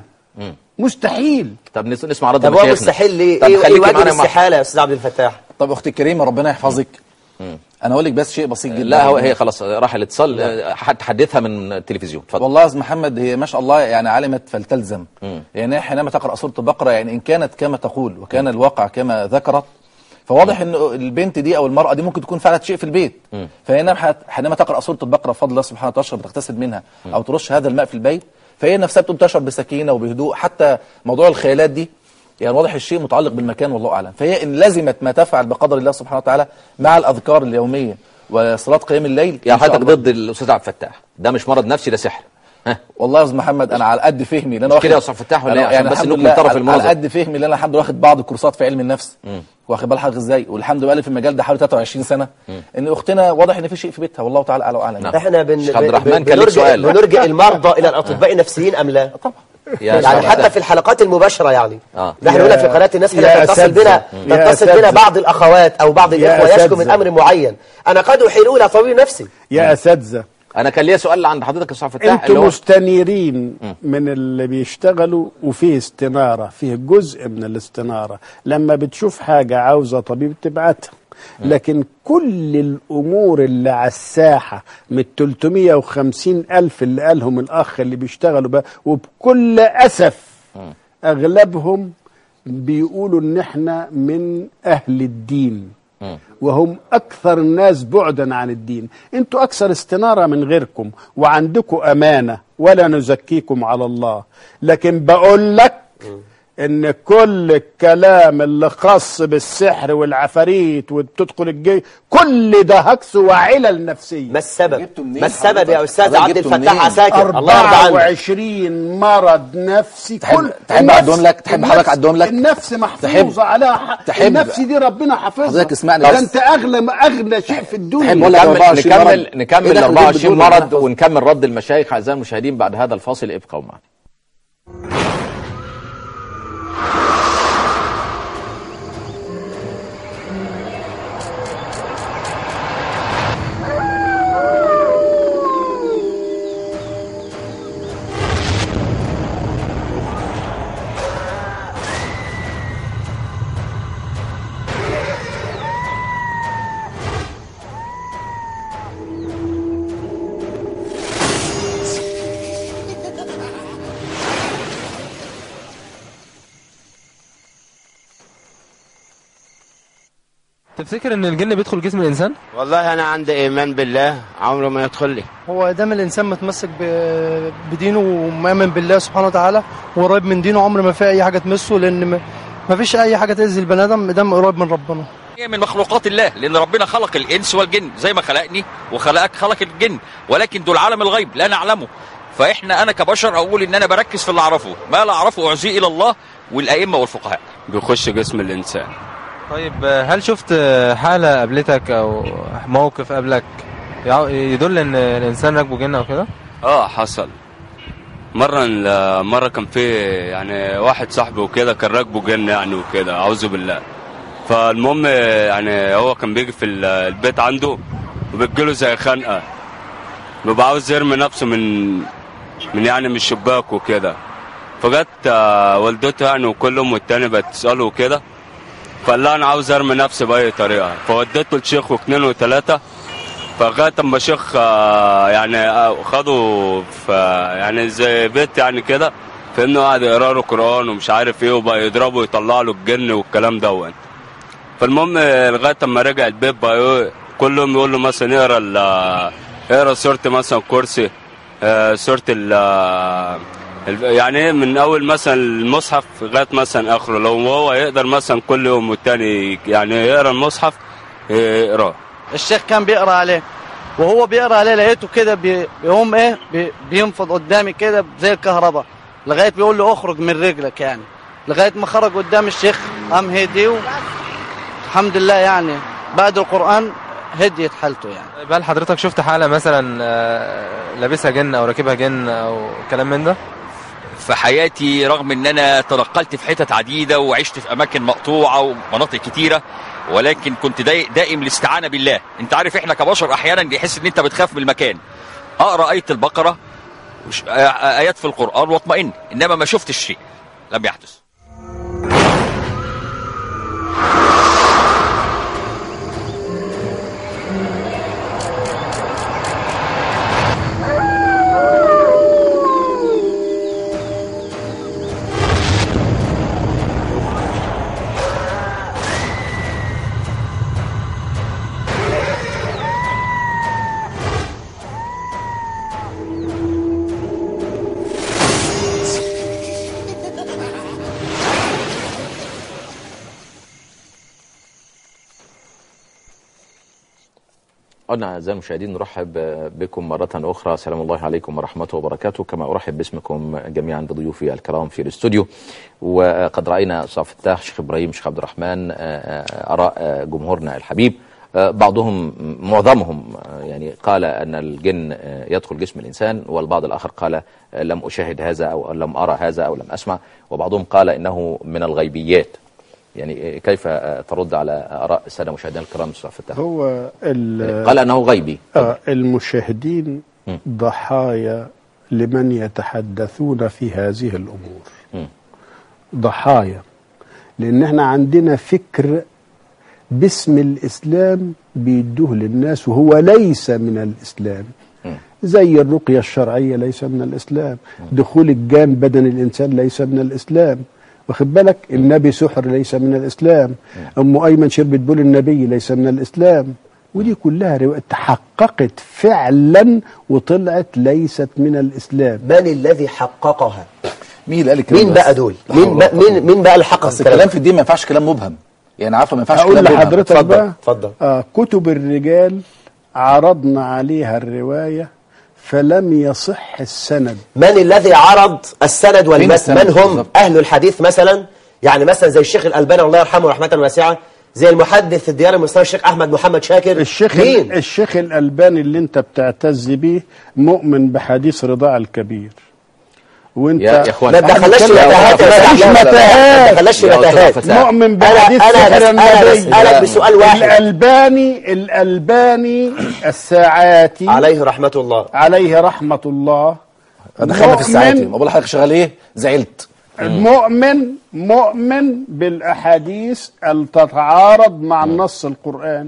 مستحيل طب نس- نسمع رد طب هو مشايخنا. مستحيل ليه طب ايه إيه خليكي واجب معانا يا أم أحمد. الاستحاله يا استاذ عبد الفتاح طب اختي الكريمه ربنا يحفظك انا اقول لك بس شيء بسيط جدا لا هو هي خلاص راح الاتصال آه، هتحدثها من التلفزيون اتفضل والله يا استاذ محمد هي ما شاء الله يعني علمت فلتلزم يعني حينما تقرا سوره البقره يعني ان كانت كما تقول وكان الواقع كما ذكرت فواضح ان البنت دي او المراه دي ممكن تكون فعلت شيء في البيت فهي حت- حينما تقرا سوره البقره بفضل الله سبحانه وتعالى تشرب بتغتسل منها او ترش هذا الماء في البيت فهي نفسها بتقوم تشعر بسكينه وبهدوء حتى موضوع الخيالات دي يعني واضح الشيء متعلق بالمكان والله اعلم فهي ان لزمت ما تفعل بقدر الله سبحانه وتعالى مع الاذكار اليوميه وصلاه قيام الليل يا إن شاء حضرتك الله. ضد الاستاذ عبد الفتاح ده مش مرض نفسي ده سحر ها والله يا استاذ محمد انا على قد فهمي اللي انا كده يا أستاذ فتاح ولا أنا إيه؟ عشان بس الحمد نكمل لله طرف على- المناظرة. على قد فهمي اللي انا الحمد لله واخد بعض الكورسات في علم النفس واخد بال حضرتك ازاي والحمد لله في المجال ده حوالي 23 سنه ان اختنا واضح ان في شيء في بيتها والله تعالى اعلى واعلم نعم. احنا بن شيخ عبد بن- الرحمن بن- كان لك بنرجع سؤال. بنرجع المرضى الى الاطباء النفسيين ام لا؟ طبعا يا يعني أستاذ حتى في الحلقات المباشره يعني آه. نحن يا- هنا في قناه الناس هنا يا تتصل أساتذة. بنا يا تتصل بنا أساتذة. بعض الاخوات او بعض يا الاخوه يشكو من أساتذة. امر معين انا قد احيله الى طبيب نفسي يا اساتذه انا كان ليا سؤال عند حضرتك يا استاذ عبد الفتاح اللي انتوا هو مستنيرين من اللي بيشتغلوا وفيه استنارة فيه جزء من الاستنارة لما بتشوف حاجة عاوزة طبيب تبعتها لكن كل الأمور اللي على الساحة من 350 ألف اللي قالهم الأخ اللي بيشتغلوا بقى وبكل أسف أغلبهم بيقولوا إن إحنا من أهل الدين وهم أكثر الناس بعدا عن الدين أنتوا أكثر استنارة من غيركم وعندكم أمانة ولا نزكيكم على الله لكن بقول لك ان كل الكلام اللي خاص بالسحر والعفاريت وبتدخل الجي كل ده هكس وعلل نفسيه ما السبب؟ جبته منين ما السبب يا حضرتك؟ استاذ حضرتك عبد جبته الفتاح منين؟ عساكر الله يرضى عنك 24 مرض نفسي تحب- تحب أعدهم لك؟ تحب حضرتك أعدهم لك؟ النفس محفوظه تحب- على ح... تحب- النفس دي ربنا حافظها حضرتك اسمعني ده بس. انت اغلى اغلى شيء في الدنيا تحب أقول لك نكمل 24 نكمل مرض. نكمل إيه ده؟ 24 بدون- مرض ونكمل رد المشايخ اعزائي المشاهدين بعد هذا الفاصل ابقوا معنا تفتكر ان الجن بيدخل جسم الانسان والله انا عندي ايمان بالله عمره ما يدخل لي هو دام الانسان متمسك ب- بدينه ومؤمن بالله سبحانه وتعالى وقريب من دينه عمر ما في اي حاجه تمسه لان ما- ما فيش اي حاجه تاذي البني ادم دام قريب من ربنا هي من مخلوقات الله لان ربنا خلق الانس والجن زي ما خلقني وخلقك خلق الجن ولكن دول عالم الغيب لا نعلمه فاحنا انا كبشر اقول ان انا بركز في اللي اعرفه ما لا اعرفه اعزيه الى الله والائمه والفقهاء بيخش جسم الانسان طيب آه، هل شفت آه، حالة قابلتك او موقف قابلك يع- يدل ان الانسان راكبه جن او كده اه حصل مرة مرة كان في يعني واحد صاحبي وكده كان راكبه جن يعني وكده أعوذ بالله فالمهم يعني هو كان بيجي في ال- البيت عنده وبتجيله زي خنقة بيبقى عاوز يرمي نفسه من من يعني من الشباك وكده فجت آه، والدته يعني وكل ام والتاني بقت تسأله وكده فقال لها انا عاوز ارمي نفسي باي طريقه فودته لشيخ واثنين وثلاثه فلغايه اما شيخ آه، يعني آه، خده في آه، يعني زي بيت يعني كده فانه قاعد يقرا له قران ومش عارف ايه وبقى يضربه ويطلع له الجن والكلام دون فالمهم آه، لغايه اما رجع البيت بقى إيه، كل يوم يقول له مثلا اقرا ال- اقرا سوره مثلا كرسي آه، سوره ال آه، ال- يعني ايه من اول مثلا المصحف لغايه مثلا اخره لو هو يقدر مثلا كل يوم والتاني يعني يقرا المصحف يقراه الشيخ كان بيقرا عليه وهو بيقرا عليه لقيته كده بي- بيقوم ايه بي- بينفض قدامي كده زي الكهرباء لغايه بيقول له اخرج من رجلك يعني لغايه ما خرج قدام الشيخ قام هدي و- الحمد لله يعني بعد القران هديت حالته يعني طيب هل حضرتك شفت حالة مثلا آه، لابسها جن او راكبها جن او كلام من ده في حياتي رغم ان انا تنقلت في حتت عديده وعشت في اماكن مقطوعه ومناطق كتيره ولكن كنت داي دائم الاستعانه بالله انت عارف احنا كبشر احيانا بيحس ان انت بتخاف من المكان اقرا ايه البقره وش- آ- آ- ايات في القران واطمئن انما ما شفتش شيء لم يحدث قلنا أعزائي المشاهدين نرحب بكم مرة أخرى سلام الله عليكم ورحمة وبركاته كما أرحب باسمكم جميعا بضيوفي الكرام في الاستوديو وقد رأينا صاف الفتاح شيخ إبراهيم شيخ عبد الرحمن آراء جمهورنا الحبيب بعضهم معظمهم يعني قال أن الجن يدخل جسم الإنسان والبعض الآخر قال لم أشاهد هذا أو لم أرى هذا أو لم أسمع وبعضهم قال إنه من الغيبيات يعني كيف ترد على آراء السادة مشاهدينا الكرام أستاذ فتاح هو ال- قال أنه غيبي آه المشاهدين م. ضحايا لمن يتحدثون في هذه الأمور م. ضحايا لأن احنا عندنا فكر باسم الإسلام بيدوه للناس وهو ليس من الإسلام م. زي الرقية الشرعية ليس من الإسلام دخول الجان بدن الإنسان ليس من الإسلام واخد بالك النبي سحر ليس من الإسلام أم أيمن شربت بول النبي ليس من الإسلام ودي كلها روايات تحققت فعلا وطلعت ليست من الإسلام من الذي حققها مين اللي قال الكلام مين ده بقى بس؟ دول لا حول مين ولا بقى قوة. مين مين بقى اللي حقق اصل الكلام الكلام في الدين ما ينفعش كلام مبهم يعني عارفه ما ينفعش أقول كلام مبهم لحضرتك اتفضل بقى اتفضل آه كتب الرجال عرضنا عليها الرواية فلم يصح السند من الذي عرض السند والمتن السند من هم بالظبط؟ أهل الحديث مثلا يعني مثلا زي الشيخ الألباني الله يرحمه رحمة واسعة زي المحدث الديار المصري الشيخ أحمد محمد شاكر الشيخ مين الشيخ الألباني اللي انت بتعتز بيه مؤمن بحديث رضاع الكبير وانت يا يا اخوان ما تدخلناش في متاهات يا مفيش أستاذ أحمد. متاهات. ما تدخلش في يا أستاذ متاهات فتاح. مؤمن أنا- بحديث أنا سحر بس- أنا النبي بسألك بسؤال واحد الألباني الألباني الساعاتي عليه رحمة الله عليه رحمة الله دخلنا في الساعات مؤمن- بقول لحضرتك شغال ايه زعلت مؤمن مؤمن بالأحاديث اللي تتعارض مع النص القرآني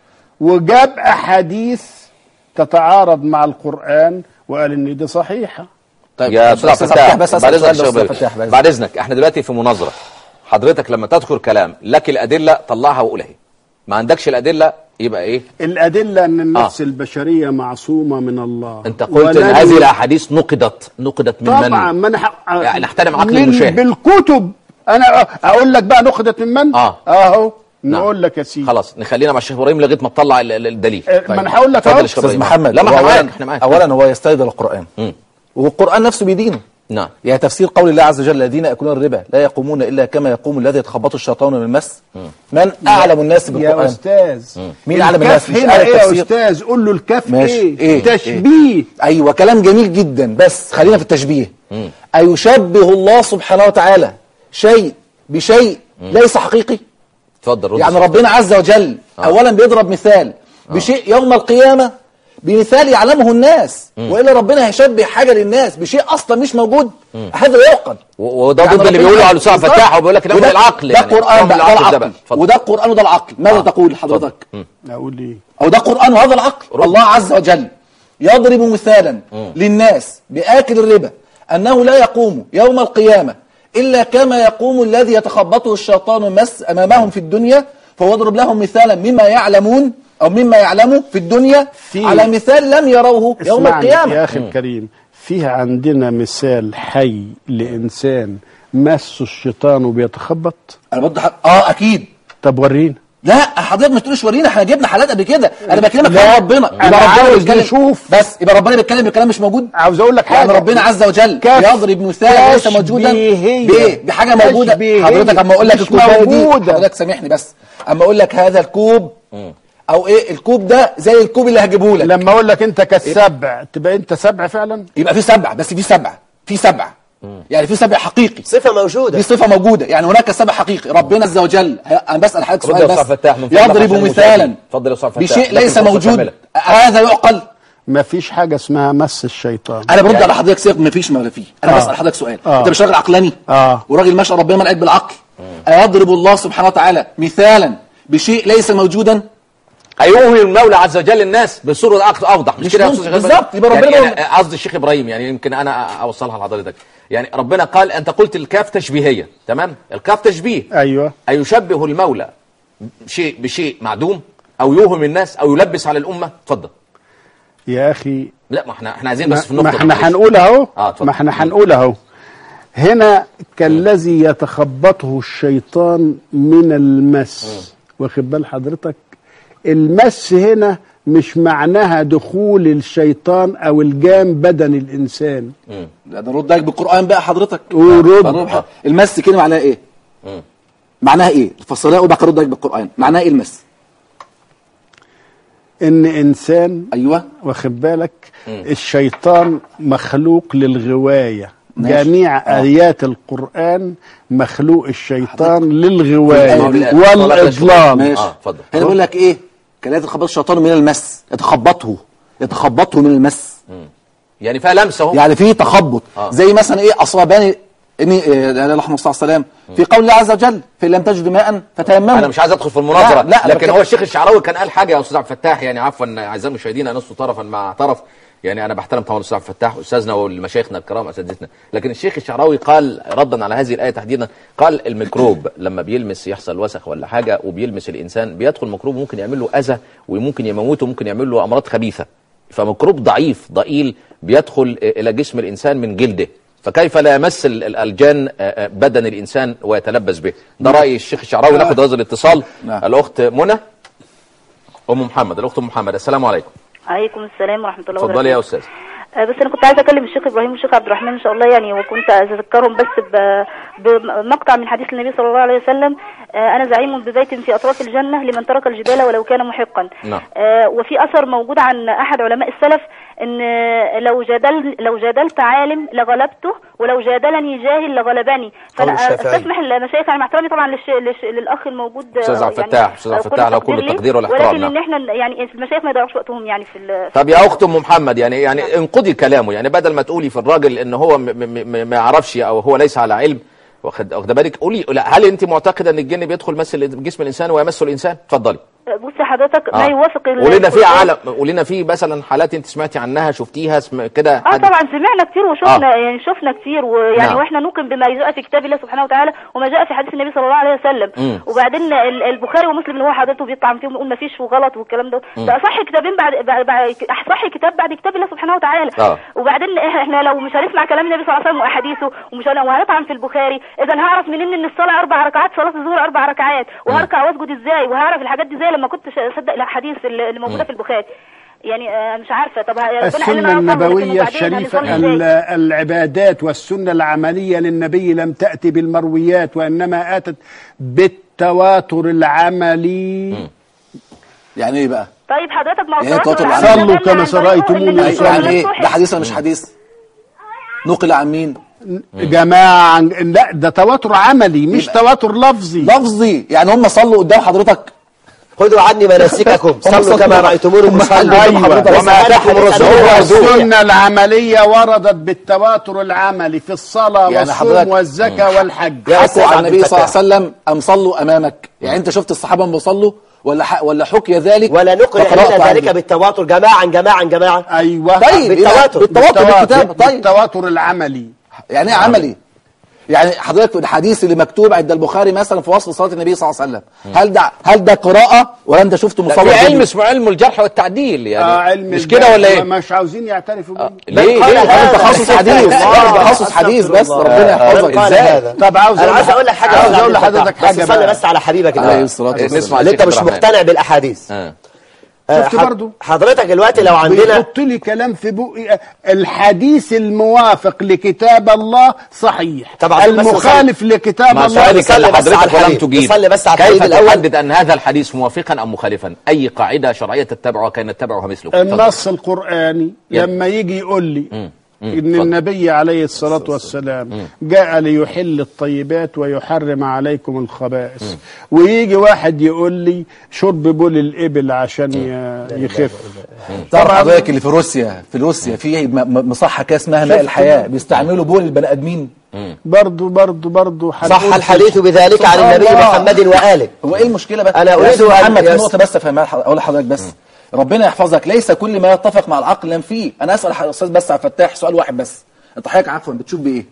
وجاب أحاديث تتعارض مع القرآن وقال إن دي صحيحة طيب يا أستاذ استاذ فتاح فتاح بس بعد أسأل اذنك سؤال شيخ بس إبراهيم. فتاح بس. بعد اذنك احنا دلوقتي في مناظره حضرتك لما تذكر كلام لك الادله طلعها وقولها ما عندكش الادله يبقى ايه الأدلة أن النفس آه. البشرية معصومة من الله انت قلت ان ولن- هذه الاحاديث نقدت نقدت من طبعا من ما أنا ح- يعني نحترم عقل من المشاهد. بالكتب أنا أقول لك بقى نخدت من من؟ آه. أهو نعم. نقول لك يا سيدي خلاص نخلينا مع الشيخ ابراهيم لغايه ما تطلع ال- ال- الدليل آه، ما أنا هقول لك اتفضل أهو. يا شيخ استاذ ابراهيم محمد لا ما هو احنا اولا معاك احنا معاك اولا هو يستند القران مم. والقران نفسه بيدينه نعم يعني تفسير قول الله عز وجل الذين ياكلون الربا لا يقومون الا كما يقوم الذي يتخبطه الشيطان من المس من اعلم الناس يا بالقران أستاذ مين أعلم الكاف الناس؟ مش هنا أعلم إيه يا التفسير. أستاذ قول له الكاف ماشي. إيه؟ إيه؟ تشبيه ايوه كلام جميل جدا بس خلينا في التشبيه ايشبه الله سبحانه وتعالى شيء بشيء ليس حقيقي اتفضل رد يعني السؤال. ربنا عز وجل اولا بيضرب مثال بشيء يوم القيامه بمثال يعلمه الناس والا ربنا هيشبه حاجه للناس بشيء اصلا مش موجود هذا يعقل و- وده يعني ضد اللي ربنا- بيقولوا على الاستاذ بالظبط. فتاح وبيقول لك لا وده- العقل ده يعني قران نوع من بقى ده العقل ده العقل بقى. اتفضل. وده القران وده العقل ماذا آه. تقول حضرتك أقول إيه؟ أو ده قرآن وهذا العقل الله عز وجل يضرب مثالا للناس بآكل الربا أنه لا يقوم يوم القيامة إلا كما يقوم الذي يتخبطه الشيطان مس أمامهم في الدنيا فهو يضرب لهم مثالا مما يعلمون أو مما يعلموا في الدنيا في- على مثال لم يروه يوم اسمعني القيامة يا أخي الكريم فيه عندنا مثال حي لإنسان مسه الشيطان وبيتخبط أنا بدي حق... آه أكيد طب ورينا لا حضرتك ما تقولش ورينا احنا جبنا حالات قبل كده انا بكلمك لا، عن ربنا أنا يبقى ربنا عاوز بيتكلم نشوف. بس يبقى ربنا بيتكلم بكلام مش موجود عاوز أقول لك حاجة يعني ربنا عز وجل كف- يضرب مثال ليس موجودا تشبيهية. بايه بحاجه موجوده تشبيهية. حضرتك اما اقول لك مش الكوبايه دي موجودة. حضرتك سامحني بس اما اقول لك هذا الكوب او ايه الكوب ده زي الكوب اللي هجيبه لك لما أقول لك أنت كالسبع تبقى أنت سبع فعلا يبقى في سبع بس في سبع في سبع يعني في سبع حقيقي صفة موجودة دي صفه موجوده يعني هناك سبع حقيقي ربنا عز وجل انا بسال حضرتك رد سؤال يا بس أستاذ فتاح من فضلك يضرب عشان مثالا المشاهدين. اتفضل يا أستاذ فتاح بشيء لكن ليس فرصة موجود كاملة. هذا يعقل ما فيش حاجة اسمها مس الشيطان انا برد على حضرتك سياق ما فيش ما فيه انا آه. بسال حضرتك سؤال آه. انت مش راجل عقلاني آه. وراجل ما شاء ربنا ملأك بالعقل ايضرب الله سبحانه وتعالى مثالا بشيء ليس موجودا أيوه المولى عز وجل الناس بصورة أق- أوضح مش مش كده يا ممكن. أستاذ شيخ بالظبط. يبقى يعني ربنا أنا قصدي الشيخ إبراهيم يعني يمكن أنا أوصلها لحضرتك يعني ربنا قال أنت قلت الكاف تشبيهية تمام الكاف تشبيه أيوه أيشبه المولى شيء بشيء معدوم أو يوهم الناس أو يلبس على الأمة اتفضل يا أخي لا ما احنا احنا عايزين ما بس في ما النقطة احنا دي. هنقول اهو اه اتفضل ما احنا هنقول اهو هنا كالذي يتخبطه الشيطان من المس واخد بال حضرتك المس هنا مش معناها دخول الشيطان او الجام بدن الانسان لا ده نرد عليك بالقران بقى حضرتك ورد. بقى المس كلمه معناها ايه معناها ايه الفصليه وبقى ارد عليك بالقران معناها ايه المس ان انسان ايوه واخد بالك الشيطان مخلوق للغوايه ماشي. جميع آه. ايات القران مخلوق الشيطان للغوايه الآية. والاضلال ماشي اه اتفضل هنا بيقول لك ايه كان يتخبط الشيطان من المس يتخبطه يتخبطه من المس يعني فيها لمسة اهو يعني في تخبط آه. زي مثلا ايه اصاباني اني إيه، لا اله الا الله صلى الله عليه وسلم في قول الله عز وجل فان لم تجدوا ماء فتيمموا انا مش عايز ادخل في المناظره لا، لا، لكن بتكلم- هو الشيخ الشعراوي كان قال حاجه يا استاذ عبد الفتاح يعني عفوا اعزائي المشاهدين انصت طرفا مع طرف يعني انا بحترم طبعا الاستاذ عبد الفتاح استاذنا والمشايخنا الكرام اساتذتنا لكن الشيخ الشعراوي قال ردا على هذه الايه تحديدا قال الميكروب لما بيلمس يحصل وسخ ولا حاجه وبيلمس الانسان بيدخل ميكروب ممكن يعمل له اذى وممكن يموته ممكن يعمل له امراض خبيثه فميكروب ضعيف ضئيل بيدخل الى جسم الانسان من جلده فكيف لا يمس ال- ال- الجان آه، آه، بدن الانسان ويتلبس به ده راي الشيخ الشعراوي ناخد هذا الاتصال نعم. الاخت منى ام محمد الاخت ام محمد السلام عليكم عليكم السلام ورحمه الله اتفضلي يا وبركاته استاذ آه، بس انا كنت عايزه اكلم الشيخ ابراهيم والشيخ عبد الرحمن ان شاء الله يعني وكنت اذكرهم بس ب- بمقطع من حديث النبي صلى الله عليه وسلم آه، انا زعيم ببيت في اطراف الجنه لمن ترك الجبال ولو كان محقا نعم. آه، وفي اثر موجود عن احد علماء السلف ان آه، لو جادل لو جادلت عالم لغلبته ولو جادلني جاهل لغلبني فانا الشافعي. استسمح المشايخ يعني مع احترامي طبعا للش... للش... للاخ الموجود آه، أستاذ عبد يعني الفتاح، أستاذ عبد كل الفتاح، له كل ليه، التقدير والاحترام، ولكن نعم. ان احنا يعني المشايخ ما يضيعوش وقتهم يعني في ال... طب يا اخت ام محمد يعني يعني انقضي كلامه يعني بدل ما تقولي في الراجل ان هو م- م- م- ما يعرفش او هو ليس على علم واخد واخد بالك قولي لا هل انت معتقده ان الجن بيدخل مثل جسم الانسان ويمس الانسان اتفضلي بصي حضرتك ما آه. يوافق ال- ولنا في القرآن. عالم ولنا في مثلا حالات انت سمعتي عنها شفتيها سم... كده اه حد- طبعا سمعنا كتير وشفنا آه. يعني شفنا كتير ويعني نعم. واحنا نؤمن بما جاء في كتاب الله سبحانه وتعالى وما جاء في حديث النبي صلى الله عليه وسلم مم. وبعدين ال- البخاري ومسلم اللي هو حضرته بيطعن فيهم يقول ما فيش وغلط والكلام ده مم. ده اصح كتابين بعد بعد بعد- اصح كتاب بعد كتاب الله سبحانه وتعالى آه. وبعدين إح- احنا لو مش هنسمع كلام النبي صلى الله عليه وسلم واحاديثه ومش هن- وهنطعن في البخاري اذا هعرف منين ان الصلاه اربع ركعات صلاه الظهر اربع ركعات وهركع واسجد ازاي وهعرف الحاجات دي ازاي لما كنت ش- اصدق الاحاديث اللي اللي موجوده مم. في البخاري يعني آه، مش عارفه طب ربنا قال السنة لنا نصلي، لكن النبوية وبعدين الشريفة هنصلي ال- إزاي؟ العبادات والسنة العملية للنبي لم تأتي بالمرويات وإنما أتت بالتواتر العملي يعني ايه بقى طيب حضرتك ما هو يعني التواتر التواتر العملي صلوا ده كما اللي سرأيتموني اللي أصلي. يعني ايه صحيح. ده حديث ولا مش حديث نقل عن مين جماعة لا ده تواتر عملي مش يبقى- تواتر لفظي لفظي يعني هم صلوا قدام حضرتك خذوا عني مناسككم صلوا صلوا كما هم- رأيتموني هم أصلي قالوا أيوة. حضرتك وما آتاكم الرسول هو فخذوه. السنة العملية وردت بالتواتر العملي في الصلاة يعني والصوم حضرتك- والزكاة والحج يا حكوا أستاذ عن عبد النبي صلى الله الفتاح. عليه وسلم ام صلوا امامك يعني انت شفت الصحابه هم بيصلوا ولا ح... ولا حكي ذلك ولا نقل فقرأت إلينا ذلك عنه؟ بالتواتر جماعا جماعا جماعا أيوة طيب بالتواتر. بالتواتر بالكتاب طيب بالتواتر العملي يعني ايه عملي يعني حضرتك في الحديث اللي مكتوب عند البخاري مثلا في وصف صلاه النبي صلى الله عليه وسلم هل ده هل ده قراءه ولا انت شفته لا، مصور في علم فيديو؟ اسمه علم الجرح والتعديل يعني آه علم مش الجهل. كده ولا ايه؟ مش عاوزين يعترفوا بيه ليه قال ليه هذا؟ ده تخصص حديث آه، ده تخصص حديث بس أستغفر ربنا الله. يحفظك من قال ازاي هذا؟ طب عاوز أنا عاوز أقول لك حاجة عاوز يا أقول أستاذ لحضرتك بس حاجة صلي بقى. بس على حبيبك عليه الأول الصلاه إيه، والسلام نسمع اللي أنت الشيخ مش عبد الرحمن. مقتنع بالأحاديث آه. آه، شفت حض- برضو؟ حضرتك دلوقتي لو عندنا بيحط لي كلام في بقي الحديث الموافق لكتاب الله صحيح طبعا بس المخالف لكتاب ما الله سؤالي كان نصلي بس على لحضرتك ولم الحبيب. تجيب نصلي بس على كيف الحبيب الأول. تحدد ان هذا الحديث موافقا ام مخالفا اي قاعده شرعيه تتبعها كان يتبعها مثله تفضل. النص القرآني يلا. لما يجي يقول لي مم. إن اتفضل. النبي عليه الصلاة والسلام جاء ليحل الطيبات ويحرم عليكم الخبائث ويجي واحد يقول لي شرب بول الإبل عشان ي- يخف تعرف حضرتك اللي في روسيا في روسيا في م- م- مصحه كده اسمها ماء شفت الحياه بقى. بيستعملوا بول البني ادمين برضو برضو برضو صح هنقول الحديث بذلك عن سبحان النبي الله. محمد وآله هو ايه المشكله بس أنا يا أريد أستاذ أن- محمد في يا نقطه بس افهمها لح- اقول لحضرتك بس ربنا يحفظك ليس كل ما يتفق مع العقل لم فيه انا اسال ح- الاستاذ بس عبد الفتاح سؤال واحد بس انت حضرتك عفوا بتشوف بايه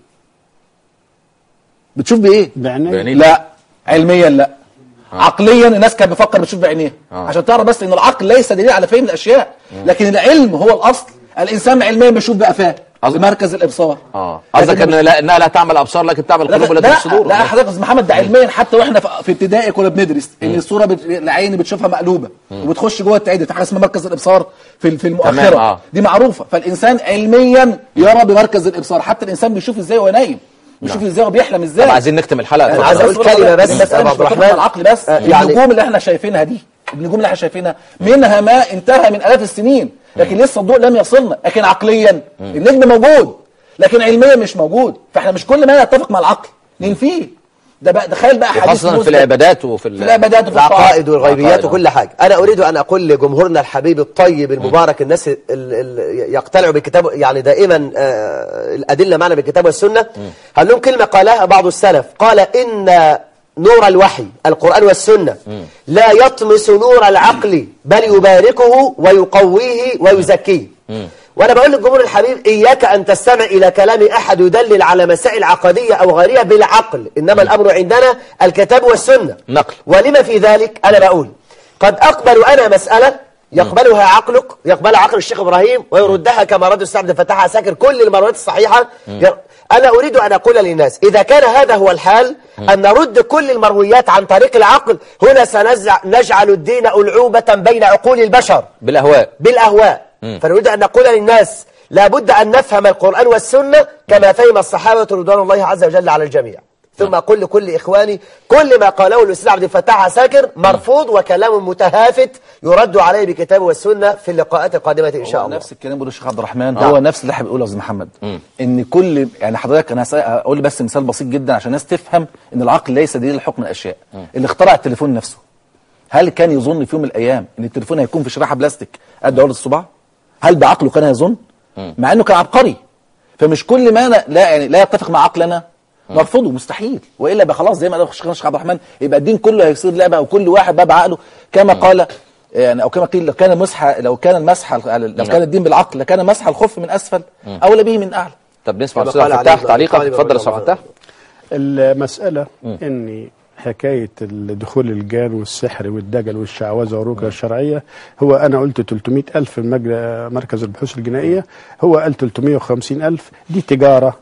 بتشوف بايه بعينيه بعينيه. لا علميا لا عقليا الناس كانت بتفكر بتشوف بعينيها آه. عشان تعرف بس ان العقل ليس دليل على فهم الاشياء لكن العلم هو الاصل الانسان علميا بيشوف بقفاه قصد- بمركز الابصار اه قصدك ان لا انها لا تعمل ابصار لكن تعمل لا قلوب التي في الصدور لا حضرتك يا أستاذ محمد ده علميا حتى واحنا في في ابتدائي كنا بندرس ان الصوره بت... العين بتشوفها مقلوبه وبتخش جوه التعدي في حاجه اسمها مركز الابصار في ال- في المؤخره تمام، آه. دي معروفه فالانسان علميا يرى بمركز الابصار حتى الانسان بيشوف ازاي وهو نايم بيشوف ازاي وهو بيحلم ازاي طب عايزين نختم الحلقه أنا اتفضل. عايز أقول كلمة بس المسألة يا مش عبد مرتبطة الرحمن. بالعقل بس آه، يعني- النجوم اللي احنا شايفينها دي النجوم اللي احنا شايفينها منها ما انتهى من الاف السنين لكن لسه الضوء لم يصلنا لكن عقليا النجم موجود لكن علميا مش موجود فاحنا مش كل ما يتفق مع العقل ننفيه ده بقى تخيل بقى حديث وخاصه في مسلم. العبادات وفي في ال- العبادات وفي العقائد الطاعات. والغيبيات العقائد، وكل حاجة أنا أريد أن أقول لجمهورنا الحبيب الطيب المبارك الناس ال- ال- يقتنعوا بالكتاب يعني دائما آه، الأدلة معنا بالكتاب والسنة هل لهم كلمة قالها بعض السلف قال إن نور الوحي القرآن والسنة لا يطمس نور العقل بل يباركه ويقويه ويزكيه وانا بقول للجمهور الحبيب اياك ان تستمع الى كلام احد يدلل على مسائل عقديه او غيريه بالعقل انما الامر عندنا الكتاب والسنه نقل. ولما في ذلك أنا بقول قد أقبل أنا مسألة يقبلها عقلك يقبلها عقل الشيخ إبراهيم ويردها كما رد السعد عبد الفتاح عساكر كل المرويات الصحيحة ي- أنا أريد أن أقول للناس إذا كان هذا هو الحال أن نرد كل المرويات عن طريق العقل هنا سنجعل الدين ألعوبة بين عقول البشر بالاهواء بالأهواء فنريد أن نقول للناس لابد أن نفهم القرآن والسنة كما فهم الصحابة رضوان الله عز وجل على الجميع ثم أقول لكل إخواني كل ما قاله الأستاذ عبد الفتاح عساكر مرفوض وكلام متهافت يرد عليه بكتاب والسنة في اللقاءات القادمة إن شاء هو الله نفس الكلام بيقوله الشيخ عبد الرحمن هو نفس اللي احنا بنقوله يا استاذ محمد ان كل يعني حضرتك انا هسأل- اقول بس مثال بسيط جدا عشان الناس تفهم ان العقل ليس دليل لحكم الاشياء اللي اخترع التليفون نفسه هل كان يظن في يوم من الايام ان التليفون هيكون في شريحه بلاستيك قد عقله الصباع هل بعقله كان يظن مع انه كان عبقري فمش كل ما أنا لا يعني لا يتفق مع عقلنا نرفضه مستحيل والا يبقى خلاص زي ما قال الشيخ الشيخ عبد الرحمن يبقى الدين كله هيصير لعبه وكل واحد بقى بعقله كما قال يعني او كما قيل لو كان مسح لو كان المسح لو كان الدين بالعقل لكان مسح الخف من اسفل اولى به من اعلى طب نسمع كما استاذ قال عبد علي الفتاح بن تعليقك أبي طالب اتفضل رضي استاذ الله فتاح المسألة إن حكاية دخول الجان والسحر والدجل والشعوذة والرقية الشرعية هو أنا قلت 300 ألف في المجل- مركز البحوث الجنائية هو قال 350 ألف دي تجارة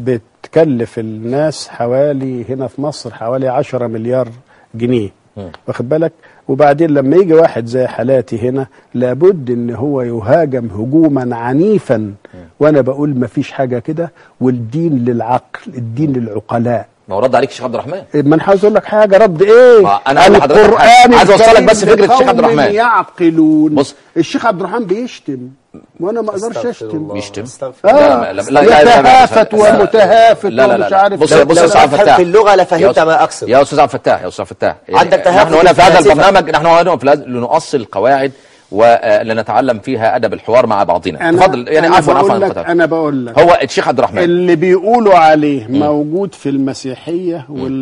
بتكلف الناس حوالي هنا في مصر حوالي 10 مليار جنيه واخد بالك وبعدين لما يجي واحد زي حالاتي هنا لابد ان هو يهاجم هجوما عنيفا وانا بقول ما فيش حاجه كده والدين للعقل الدين للعقلاء ما هو رد عليك الشيخ عبد الرحمن ما انا عاوز اقول لك حاجه رد ايه ما أنا أقول لحضرتك القران عايز أوصلك الكريم بس فكرة الشيخ عبد لقوم الرحمن. يعقلون بص. الشيخ عبد الرحمن بيشتم وانا ما اقدرش استغفر اشتم الله. بيشتم؟ استغفر آه. الله. لا لا لا لا لا يتهافت لا لا لا. ومتهافت لا لا ومش لا. عارف بص إيه. بص لو يا استاذ عبد تفهم الفتاح في اللغة لفهمت يا أستاذ- ما أقصد. يا استاذ عبد الفتاح يا استاذ عبد الفتاح عندك نحن تهافت هنا في هذا فلسفة. البرنامج نحن هنا في لaz- لنؤصل قواعد ولنتعلم فيها ادب الحوار مع بعضنا أنا- تفضل يعني أنا عفوا بقول عفوا لك فتاح. انا بقول لك هو الشيخ عبد الرحمن اللي بيقولوا عليه موجود في المسيحيه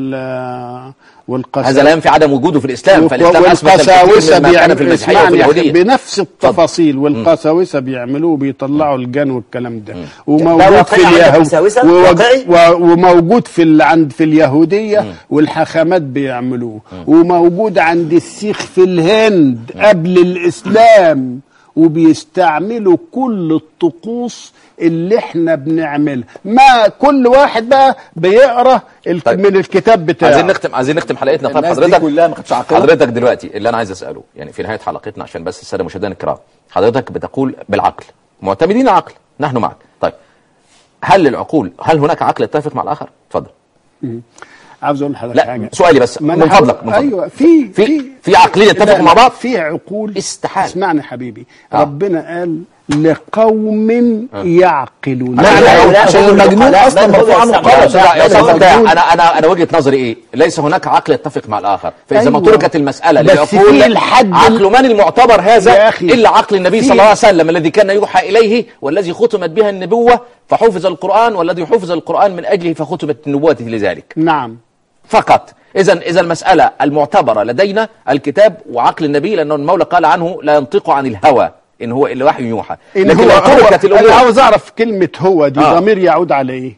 وال والقساوسه هذا لا ينفي عدم وجوده في الاسلام فالاسلام اثبت والقساوسة الكثير مما كان في بيعملوا المسيحيه وفي اسمعني يا أخي، اليهوديه بنفس التفاصيل والقساوسة بيعملوه بيطلعوا الجن والكلام ده ده وموجود واقعي في عندك اليهود قساوسة؟ ووج- واقعي؟ و- وموجود في ال- عند في اليهودية والحاخامات بيعملوه وموجود عند السيخ في الهند قبل الإسلام وبيستعملوا كل الطقوس اللي احنا بنعملها ما كل واحد بقى بيقرا ال- طيب. من الكتاب بتاعه عايزين نختم عايزين نختم حلقتنا طيب الناس دي حضرتك كلها ما كانتش عاقلة؟ حضرتك دلوقتي اللي انا عايز اساله يعني في نهايه حلقتنا عشان بس الساده المشاهدين الكرام حضرتك بتقول بالعقل معتمدين العقل نحن معك طيب هل العقول هل هناك عقل يتفق مع الاخر اتفضل عاوز اقول لحضرتك لا حاجه سؤالي بس ما من أنا فضلك هقول- من فضلك ايوه في في في عقلين يتفقوا لا، مع بعض في عقول استحالة. اسمعني حبيبي آه. ربنا قال لقوم يعقلون لا، لا، لا، عشان هو المجنون العقلاء، اصلا من هو مرفوع عنه يستعمل يا قلم استاذ يا استاذ لا، فتاح موجود. انا انا انا وجهه نظري ايه؟ ليس هناك عقل يتفق مع الاخر، فاذا ما أيوة. تركت المساله بس لعقول في الحد عقل من المعتبر هذا يا أخي، الا عقل النبي في- صلى الله عليه وسلم الذي كان يوحى اليه والذي ختمت بها النبوه فحفظ القران والذي حفظ القران من اجله فختمت النبوه لذلك نعم فقط اذا اذا المساله المعتبره لدينا الكتاب وعقل النبي لانه المولى قال عنه لا ينطق عن الهوى ان هو الا وحي يوحى ان لكن هو, لو هو تركت انا الامور عاوز اعرف كلمه هو دي آه. ضمير يعود على ايه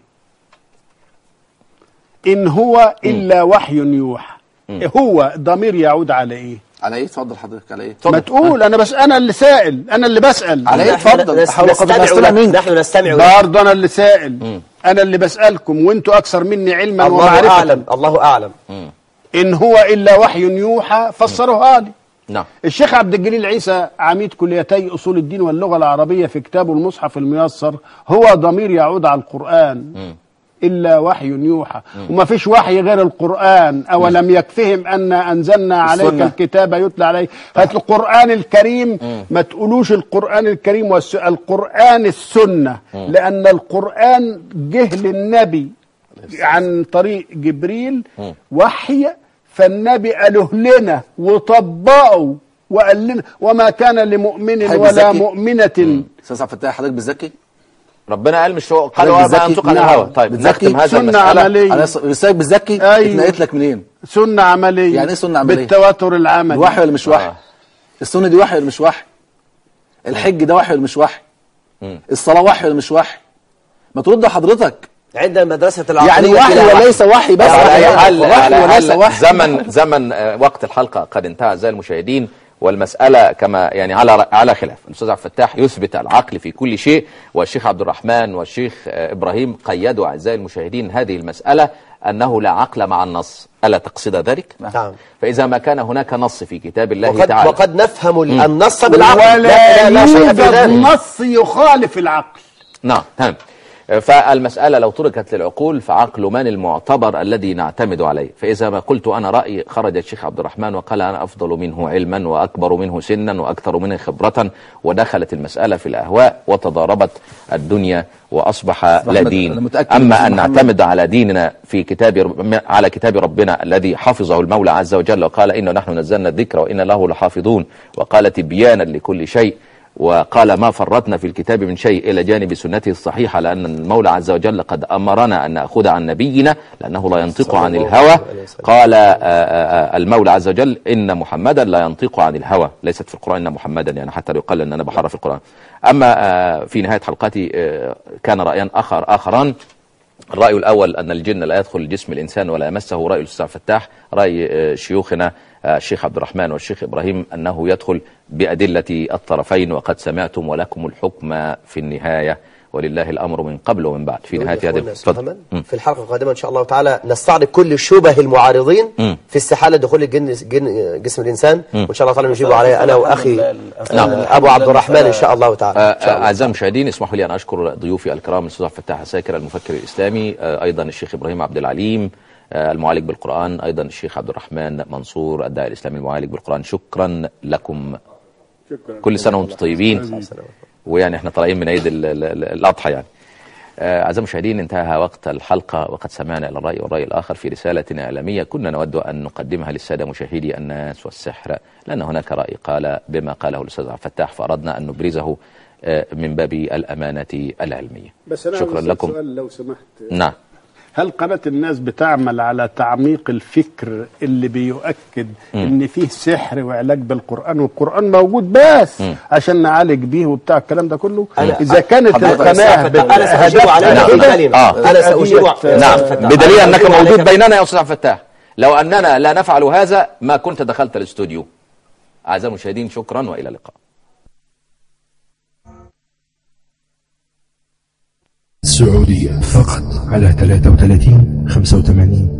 ان هو الا وحي يوحى هو ضمير يعود على ايه على ايه اتفضل حضرتك على ايه ما تقول انا بس انا اللي سائل انا اللي بسال على ايه نحن اتفضل نس- حاول قدر ما نستمع استمع لك. منك نحن نستمع لك. برضه انا اللي سائل انا اللي بسالكم وانتوا اكثر مني علما الله ومعرفه أعلم الله أعلم ان هو الا وحي يوحى فسروها لي نعم الشيخ عبد الجليل عيسى عميد كليتي اصول الدين واللغه العربيه في كتابه المصحف الميسر هو ضمير يعود على القران الا وحي يوحى وما فيش وحي غير القران اولم يكفهم ان انزلنا عليك السنة. الكتاب يتلى عليه هات القران الكريم ما تقولوش القران الكريم والس... القران السنه لان القران جه للنبي عن طريق جبريل وحي فالنبي قاله لنا وطبقه وقال لنا وما كان لمؤمن حضرتك ولا بتزكي؟ مؤمنة استاذ عبد الفتاح حضرتك بتزكي ربنا قال مش هو قال حضرتك وما بتزكي؟ ينطق عن نعم. الهوى طيب بتزكي؟ نختم هذا سنة المسألة عملية. انا رسالك بتزكي أيوه. اتنقلت لك منين سنة عملية يعني إيه سنة عملية؟ بالتواتر العملي وحي ولا مش وحي آه. السنه دي وحي ولا مش وحي الحج ده وحي ولا مش وحي الصلاه وحي ولا مش وحي ما ترد حضرتك عندنا مدرسة العقلية يعني وحي لا وليس وحي بس على أي يعني حال على وحي أي وليس حال وحي زمن زمن آه، وقت الحلقة قد انتهى أعزائي المشاهدين والمسألة كما يعني على على خلاف الأستاذ عبد الفتاح يثبت العقل في كل شيء والشيخ عبد الرحمن والشيخ آه، إبراهيم قيدوا أعزائي المشاهدين هذه المسألة أنه لا عقل مع النص ألا تقصد ذلك؟ نعم. فإذا ما كان هناك نص في كتاب الله وقد, تعالى وقد نفهم ال- النص بالعقل ولا لا, لا, لا شيء في يوجد ذلك نص يخالف العقل نعم تمام فالمسألة لو تركت للعقول فعقل من المعتبر الذي نعتمد عليه فإذا ما قلت أنا رأيي خرج الشيخ عبد الرحمن وقال أنا أفضل منه علما وأكبر منه سنا وأكثر منه خبرة ودخلت المسألة في الأهواء وتضاربت الدنيا وأصبح لا أحمد، أنا دين متأكد إن أما أن محمد- نعتمد على ديننا في كتاب رب- على كتاب ربنا الذي حفظه المولى عز وجل وقال إنا نحن نزلنا الذكر وإنا له لحافظون وقال تبيانا لكل شيء وقال ما فرطنا في الكتاب من شيء إلى جانب سنته الصحيحة لأن المولى عز وجل قد أمرنا أن نأخذ عن نبينا لأنه لا ينطق عن الله الهوى عليه وسلم. قال آه، آه، آه، المولى عز وجل إن محمدا لا ينطق عن الهوى ليست في القرآن إن محمدا يعني حتى لا يقال أن أنا بحرف القرآن أما آه، في نهاية حلقتي آه، كان رأيان آخر آخران الرأي الأول أن الجن لا يدخل جسم الإنسان ولا يمسه رأي الأستاذ فتاح رأي آه، شيوخنا آه، الشيخ عبد الرحمن والشيخ إبراهيم أنه يدخل بأدلة الطرفين وقد سمعتم ولكم الحكم في النهاية ولله الأمر من قبل ومن بعد في نهاية هذه أخونا اتفضل. سليمان، مم. في الحلقة القادمة إن شاء الله تعالى نستعرض كل شبه المعارضين مم. في استحالة دخول الجن جن جسم الإنسان مم. وإن شاء الله تعالى نجيب عليها أنا وأخي نعم. آه، أبو عبد الرحمن إن شاء الله تعالى آه، إن شاء آه، الله. أعزائي المشاهدين اسمحوا لي أن أشكر ضيوفي الكرام الأستاذ عبد الفتاح الساكر المفكر الإسلامي آه، أيضا الشيخ إبراهيم عبد العليم آه، المعالج بالقرآن أيضا الشيخ عبد الرحمن منصور الداعي الإسلامي المعالج بالقرآن شكرا لكم كل سنة وأنتم طيبين ويعني احنا طالعين من عيد ال- ال- ال- الأضحى يعني آه، أعزائي المشاهدين انتهى وقت الحلقة وقد سمعنا إلى الرأي والرأي الآخر في رسالة إعلامية كنا نود أن نقدمها للسادة مشاهدي الناس والسحر لأن هناك رأي قال بما قاله الأستاذ عبد الفتاح فأردنا أن نبرزه آه، من باب الأمانة العلمية بس أنا شكرا عاوز لكم سؤال لو سمحت نعم هل قناة الناس بتعمل على تعميق الفكر اللي بيؤكد ان فيه سحر وعلاج بالقرآن والقرآن موجود بس عشان نعالج بيه وبتاع الكلام ده كله أنا- اذا كانت حضرتك القناة أستاذ فتاح، أنا سأجيب هدفها عليها نعم. بكلمة آه. أنا سأجيب قضية- نعم أستاذ فتاح. بدليل أنا أنك سأجيب موجود عليك- بيننا يا أستاذ عبد الفتاح لو أننا لا نفعل هذا ما كنت دخلت الاستوديو أعزائي المشاهدين شكرا وإلى اللقاء السعودية فقط على 33 85